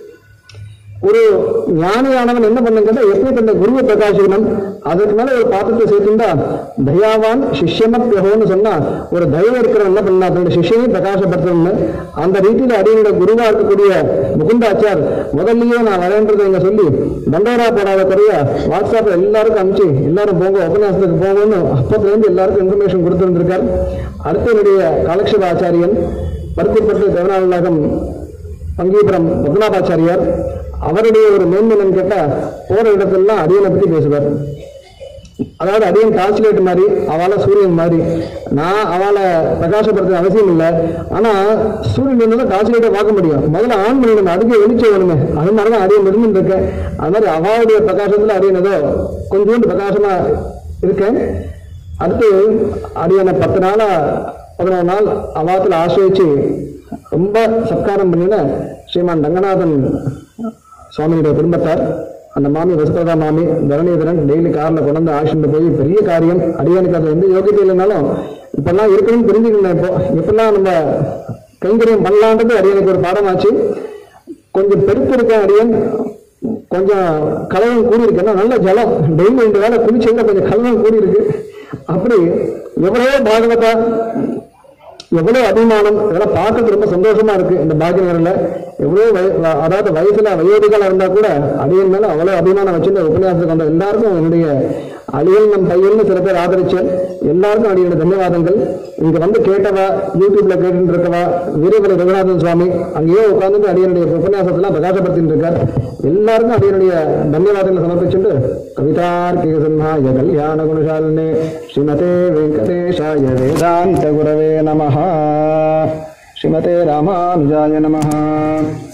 Speaker 2: ஒரு ஞானியானவன் என்ன பண்ண கேட்டா எப்படி தன்னை குருவை பிரகாசிக்கணும் அதுக்கு மேல ஒரு பாத்திரத்தை சேர்த்துண்டா தயாவான் சிஷ்யமத்யகோன்னு சொன்னா ஒரு தயவு இருக்கிறவன் என்ன பண்ணா தன்னுடைய சிஷ்யனையும் பிரகாசப்படுத்தணும்னு அந்த ரீதியில அடியோட குருவா இருக்கக்கூடிய முகுந்தாச்சார் முதல்லயே நான் வரேன்றதை இங்க சொல்லி தண்டோரா போடாத குறைய வாட்ஸ்அப்ல எல்லாருக்கும் அனுப்பிச்சு எல்லாரும் போங்க உபன்யாசத்துக்கு போங்கன்னு அப்பத்துல இருந்து எல்லாருக்கும் இன்ஃபர்மேஷன் கொடுத்துருந்திருக்கார் அடுத்து என்னுடைய காலக்ஷேப ஆச்சாரியன் பருத்திப்பட்டு தேவநாதகம் பங்கீபுரம் பத்மநாபாச்சாரியார் அவருடைய ஒரு மேன்மை என்னன்னு கேட்டா போற இடத்தெல்லாம் அடியனை பத்தி பேசுவார் அதாவது அடியன் டார்ச்லைட் மாதிரி அவளை சூரியன் மாதிரி நான் அவளை பிரகாசப்படுத்த அவசியம் இல்லை ஆனா சூரியன் இருந்தால் டார்ச்லைட்டை பார்க்க முடியும் முதல்ல ஆன் பண்ணிடணும் அதுக்கு வெளிச்சம் வேணுமே அது மாதிரி தான் அடியன் இருந்து இருக்கேன் அது மாதிரி அவளுடைய பிரகாசத்துல அடியன் ஏதோ கொஞ்சோண்டு பிரகாசமா இருக்கேன் அடுத்து அடியனை பத்து நாளா பதினோரு நாள் அவாத்துல ஆசிரியிச்சு ரொம்ப சத்காரம் பண்ணின ஸ்ரீமான் ரங்கநாதன் சுவாமியுடைய குடும்பத்தார் அந்த மாமி வசுபதா மாமி தரணீதரன் டெய்லி காரில் கொண்டு வந்து ஆசிட்டு போய் பெரிய காரியம் அடியானுக்கு அது எந்த யோகியத்தை இல்லைனாலும் இப்பெல்லாம் இருக்கணும்னு தெரிஞ்சுக்கணும் இப்போ எப்பெல்லாம் நம்ம கைங்கரியம் பண்ணலான்றது அடியனுக்கு ஒரு பாடமாச்சு கொஞ்சம் பெருத்து இருக்கேன் அடியன் கொஞ்சம் கலவரம் கூடி இருக்கு ஏன்னா நல்ல ஜலம் டெய்லி ரெண்டு வேலை குளிச்சதுல கொஞ்சம் கலவரம் கூடி இருக்கு அப்படி எவ்வளவோ பாகவதா எவ்வளவு அபிமானம் இதெல்லாம் பார்க்கறது ரொம்ப சந்தோஷமா இருக்கு இந்த பாக்கியநகரில் எவ்வளவு வய- வ- அதாவது வயசுல வயோதிகளா இருந்தா கூட அடியன் மேல அவ்வளவு அபிமானம் வச்சிருந்த உபன்யாசத்துக்கு வந்த எல்லாருக்கும் என்னுடைய அடியன் நம் பையன்னு சில பேர் ஆதரிச்சேன் எல்லாருக்கும் அடியோட தன்யவாதங்கள் இங்க வந்து கேட்டவா யூடியூப்ல கேட்டுட்டு இருக்கவா வீரபல ரகுநாதன் சுவாமி அங்கேயே உட்கார்ந்துட்டு அடியனுடைய உபன்யாசத்தெல்லாம் பிரகாசப்படுத்திட்டு இருக்கார் எல்லாருக்கும் அடியனுடைய தன்யவாதங்களை சமர்ப்பிச்சுட்டு கவிதார்க்கிக சிம்ஹாய கல்யாண குணசாலினே ஸ்ரீமதே வெங்கடேஷாய வேதாந்த குரவே நமஹ ஸ்ரீமதே ராமானுஜாய நமஹ